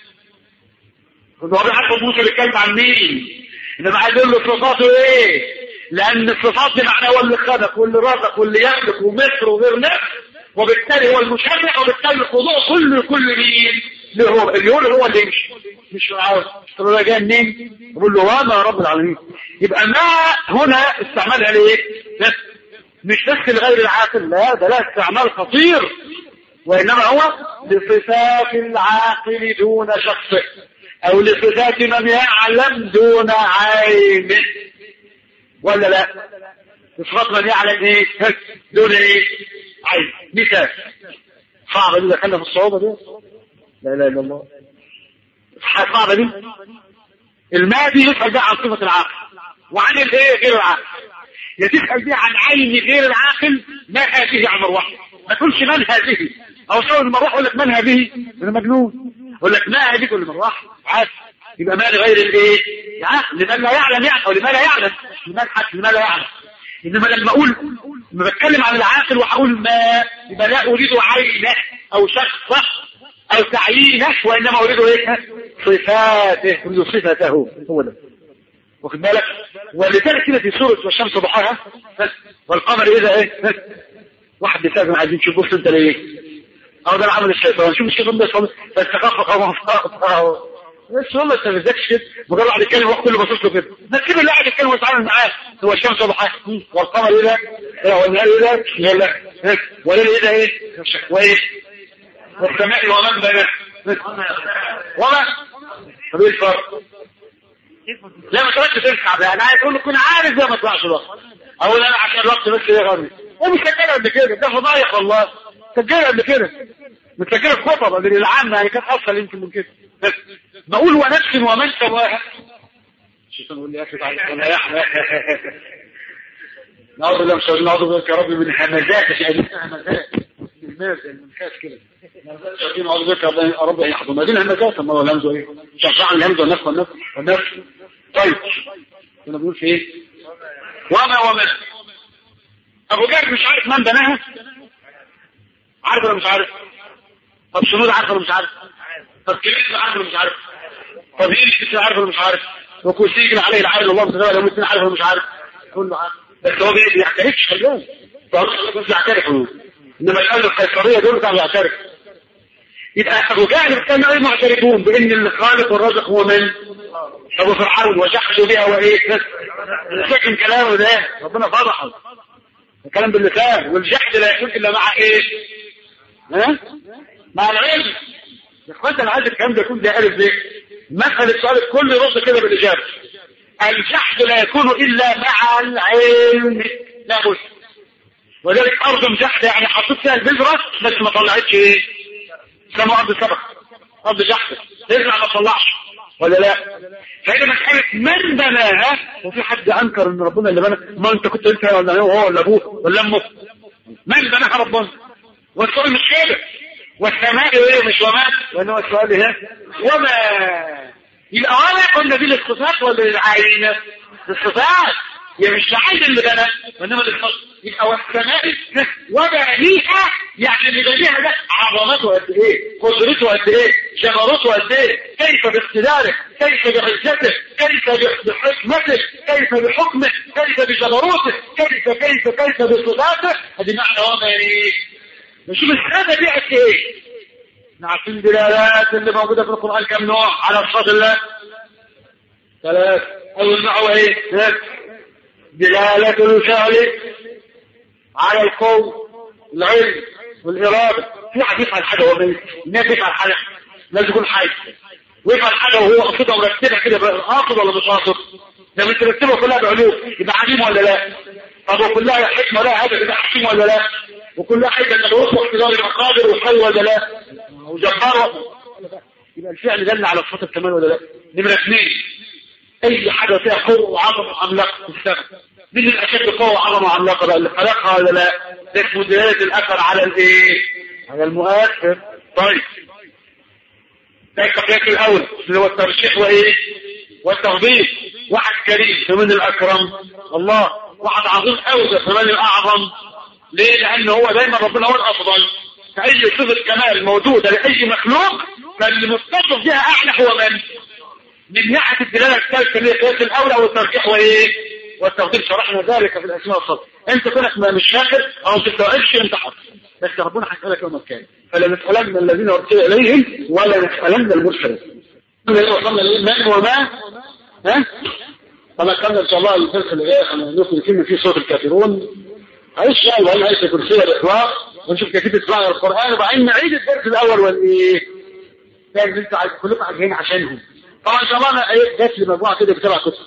هو بيعرف موسى بيتكلم عن مين؟ انما عايز يقول له صفاته ايه؟ لان الصفات دي معناه هو اللي خلق واللي رزق واللي يملك ومصر وغير مصر وبالتالي هو المشرع وبالتالي الخضوع كله كل مين؟ اللي هو اللي يقول هو اللي يمشي مش عاوز طب ده جاي منين؟ يقول له وما رب العالمين يبقى ما هنا استعمالها ليه؟ مش بس لغير العاقل لا ده لا استعمال خطير وإنما هو لصفات العاقل دون شخصه أو لصفات من يعلم دون عينه ولا لا صفات من يعلم ايه دون ايه عين مثال صعبة دي دخلنا في الصعوبة دي لا اله الا الله صعبة دي الماضي يسأل بقى عن صفة العاقل وعن الايه غير العاقل يا تسأل بيه عن عين غير العاقل ما هذه عن مروحه ما تقولش من هذه او سوى المروحه يقول لك من هذه انا مجنون يقول لك ما هذه كل مروحه عارف يبقى ما لغير الايه العقل لمن لا يعلم يعني او لما لا يعلم لمن حتى لما لا يعلم انما لما اقول لما بتكلم عن العاقل وهقول ما يبقى لا اريد عينه او شخصه او تعيينه وانما اريد ايه صفاته اريد صفته هو ده واخد بالك ولذلك كده في سورة والشمس ضحاها والقمر اذا ايه واحد بيسافر عايزين تشوف بص انت ليه او ده العمل الشيطان شوف الشيطان ده فاستخف قوم بس والله انت ما بتذاكرش كده مجرد قاعد يتكلم وقت كله باصص له كده بس كده اللي قاعد يتكلم ويتعامل معاه هو الشمس ضحاها والقمر اذا والنهار اذا ولا والليل اذا ايه وايه والسماء ومن بينها وما طب ايه الفرق لا ما تقعدش تنفع بقى انا عايز اقول تكون عارف زي ما طلعش الوقت اقول انا عشان الوقت بس ايه غربي ومش سجلها قبل كده ده فضايح والله سجلها قبل كده متسجلها في خطبه من العامه يعني كانت اصلا يمكن من كده بس بقول ونفس ومن سواها الشيطان يقول لي يا اخي تعالى انا يا احمد نعوذ بالله مش نعوذ بك يا رب من همزات يعني همزات الماس المنكاس كده نعوذ بك يا رب ان يحضن هذه الهمزات اما هو الهمزه ايه شرع الهمزه والنفس والنفس والنفس طيب كنا بنقول في ايه وما وما ابو جهل مش عارف من بناها عارف ولا مش عارف طب شنود عارف ولا مش عارف طب كبير عارف ولا مش عارف طب هيلي عارف ولا مش عارف وكرسي عليه العالم الله سبحانه وتعالى مسلم عارف ولا مش عارف كله عارف بس هو ما بيعترفش خلي بالك فالله يعترف انما الاهل القيصريه دول كانوا يعترفوا يبقى ابو جهل كانوا ايه معترفون بان الخالق والرازق هو من ابو فرعون وجحدوا بها وايه سكن كلامه ده ربنا فضحه الكلام باللسان والجحد لا يكون الا مع ايه ها مع العلم يا اخوان انا عايز الكلام ده يكون ده الف ب مسألة السؤال الكل يرد كده بالإجابة الجحد لا يكون إلا مع العلم لا بد ولذلك أرض جحد يعني حطيت فيها البذرة بس ما طلعتش إيه سموا أرض سبق أرض جحد تزرع ما تطلعش ولا لا فهنا مسألة من بناها وفي حد أنكر إن ربنا اللي بنى ما أنت كنت أنت ولا هو ولا أبوه ولا أمه من بناها ربنا والسؤال مش كده والسماء ايه مش وما وانما السؤال ايه وما يبقى وما قلنا دي للصفات ولا للعين للصفات يعني مش لعين اللي بنى وانما للصفات يبقى والسماء وبنيها يعني اللي بنيها ده عظمته قد ايه قدرته قد ايه جبروته قد ايه كيف باقتداره كيف بعزته كيف بحكمته كيف بحكمه كيف بجبروته كيف كيف كيف بصفاته هذه معنى وما ايه نشوف السنة دي قد ايه نعرف الدلالات اللي موجودة في القرآن كم نوع على صفات الله ثلاث أول نوع هو ايه دلالة الفعل على القول العلم والإرادة في واحد يفعل حاجة هو الناس يفعل حاجة لازم يكون حي ويفعل حاجة وهو قصدها مرتبها كده قاصد ولا مش قاصد لما ترتبها كلها بعلوم يبقى عليم ولا لا طب وكلها حكمة لا هذا يبقى حكيم ولا لا وكلها حكمة انه يوصف اقتدار يبقى قادر وحي ولا لا وجبار يبقى الفعل دل على صفات الكمال ولا لا نمرة اثنين اي حاجة فيها قوة وعظمة وعملاق في السماء مين الاشد قوة وعظمة وعملاقة بقى اللي خلقها ولا لا ده اسمه دلالة الاثر على الايه على المؤثر طيب ده التقييد الاول اللي هو الترشيح وايه والتفضيل واحد كريم فمن الاكرم الله واحد عظيم قوي فمن الاعظم ليه لان هو دايما ربنا هو الافضل فاي صفه كمال موجوده لاي مخلوق فاللي متصف بها اعلى هو من من ناحيه الدلاله الثالثه اللي هي قياس الاولى والترجيح وايه والتفضيل شرحنا ذلك في الاسماء والصفات انت كونك مش فاكر او ما تستوعبش انت حر بس ربنا هيسالك يوم القيامه فلا نسالن الذين ارسل اليهم ولا نسالن المرسلين وصلنا للايمان وما ها طبعا كمل ان شاء الله الدرس اللي جاي هنكمل كلمه فيه صوت الكافرون عيش يعني ولا عيش كرسي الاخلاق ونشوف كيف تسمع القران وبعدين نعيد الدرس الاول والايه كان انتوا عايز كلكم عايزين عشانهم طبعا ان شاء الله انا ايه جات لي مجموعه كده بسبع كتب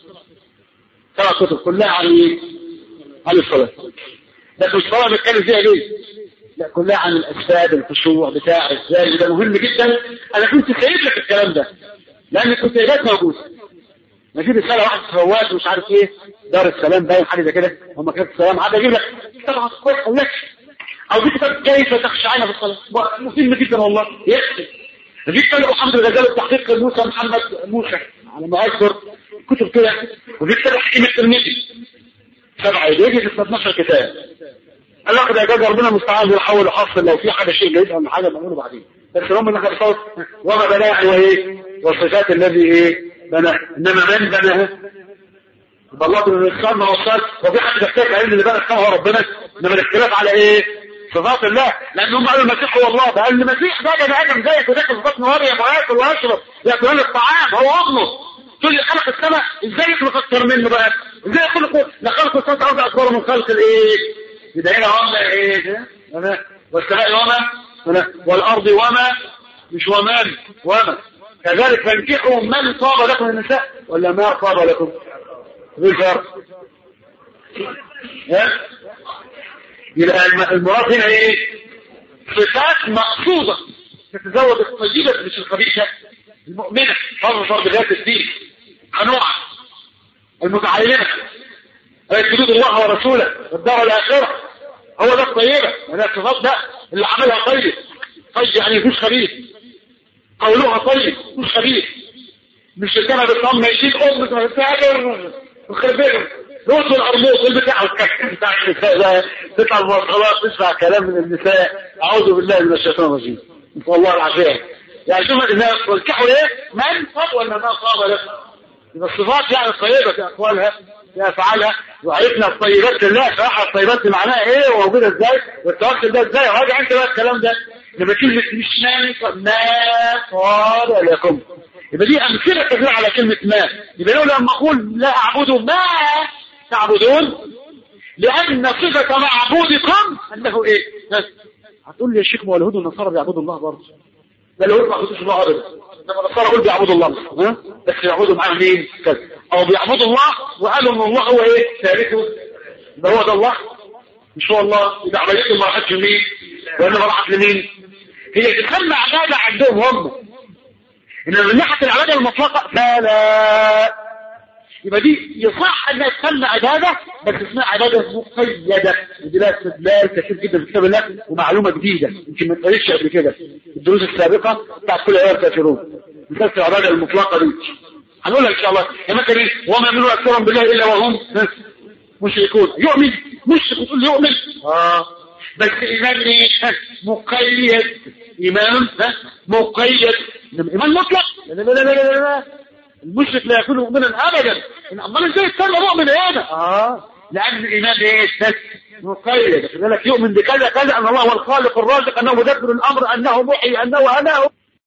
سبع كتب كلها عن ايه؟ عن الصلاه بس مش طبعا بتكلم فيها ليه؟ لا كلها عن الاسباب الخشوع بتاع ازاي ده مهم جدا انا كنت سايب لك الكلام ده لان الكتيبات موجوده نجيب رساله واحد فوات ومش عارف ايه دار السلام باين حاجه زي كده هم كتاب السلام عاد اجيب لك طبعا كويس لك او دي كتاب كيف تخشعين في الصلاه مهم جدا والله يكفي نجيب كتاب محمد الغزالي التحقيق موسى محمد موسى على ما اذكر كتب كده ودي كتاب حكيم الترمذي سبعه يجي في 12 كتاب قال لك ده اجازه ربنا المستعان بيحاول يحصل لو في حاجه شيء جيد ولا حاجه بنقوله بعدين بس هم اللي خلصوا وما بناه وايه والصفات الذي ايه بناه انما من بناه يبقى الله من الخان وصل وفي حد بيحتاج علم اللي بنى هو ربنا انما الاختلاف على ايه صفات الله لان هم قالوا المسيح هو الله ده المسيح ده بني ادم زيك وداخل في بطن مريم وياكل ويشرب ياكلون الطعام هو ابنه تقول لي خلق السماء ازاي يخلق اكثر منه بقى ازاي يخلق لا خلق السماء ارض اكبر من خلق الايه يبقى هنا وما ايه والسماء وما والارض وما مش ومن وما كذلك فانكحوا من طاب لكم النساء ولا ما طاب لكم بالفرق يبقى المراد هنا ايه صفات مقصودة تتزوج الطيبة مش الخبيثة المؤمنة فرض فرض ذات الدين قنوعة المتعلمة حدود الله ورسوله والدار الآخرة هو ده الطيبة وده الصفات ده اللي عملها طيب طيب يعني مش خبيث قولها طيب مش خبيث مش الجنة بالطم يشيل أمك وتعبر وخربهم روح الأرموط البتاع بتاع النساء ده تطلع المواصلات تسمع كلام من النساء أعوذ بالله من الشيطان الرجيم والله العافية يعني شوف الناس والكحوا ايه من صاب ولا ما صاب لك يبقى الصفات يعني الطيبة في أقوالها في أفعالها وعرفنا الطيبات لله صراحة الطيبات معناها ايه وموجودة ازاي والتوكل ده ازاي راجع انت بقى الكلام ده لما كلمة مش ما صار لكم يبقى دي أمثلة كثيرة على كلمة ما يبقى لو لما أقول لا أعبد ما تعبدون لأن صفة معبودكم أنه إيه بس هتقول لي يا شيخ ما اليهود والنصارى بيعبدوا الله برضه لا اليهود ما بيعبدوش الله أبدا لما النصارى يقول بيعبدوا الله ها بس يعبدوا معاه مين كذا أو بيعبدوا الله وقالوا إن الله هو إيه ثالثه ده هو ده الله مش هو الله يبقى عمليتهم ما راحتش لمين وإنما راحت لمين هي تسمى عبادة عندهم هم إنما من ناحية العبادة المطلقة فلا يبقى دي يصح انها تسمى عبادة بس اسمها عبادة مقيدة ودي لها استدلال كثير جدا في كتاب الله ومعلومة جديدة يمكن ما تقالش قبل كده الدروس السابقة بتاعت كل ايام كافرون مثال العبادة المطلقة دي هنقولها ان شاء الله يا مثلا ايه وما يؤمنون اكثرهم بالله الا وهم مشركون يؤمن مشرك وتقول يؤمن اه بس إيمان إيه؟ مقيد إيمان مقيد إيمان مطلق لا لا لا لا لا, لا. المشرك لا يكون مؤمنا أبدا أمال إزاي يتصير مؤمن هنا آه لأن الإيمان إيه مقيد بالك يؤمن بكذا كذا أن الله هو الخالق الرازق أنه مدبر الأمر أنه محيي أنه أناه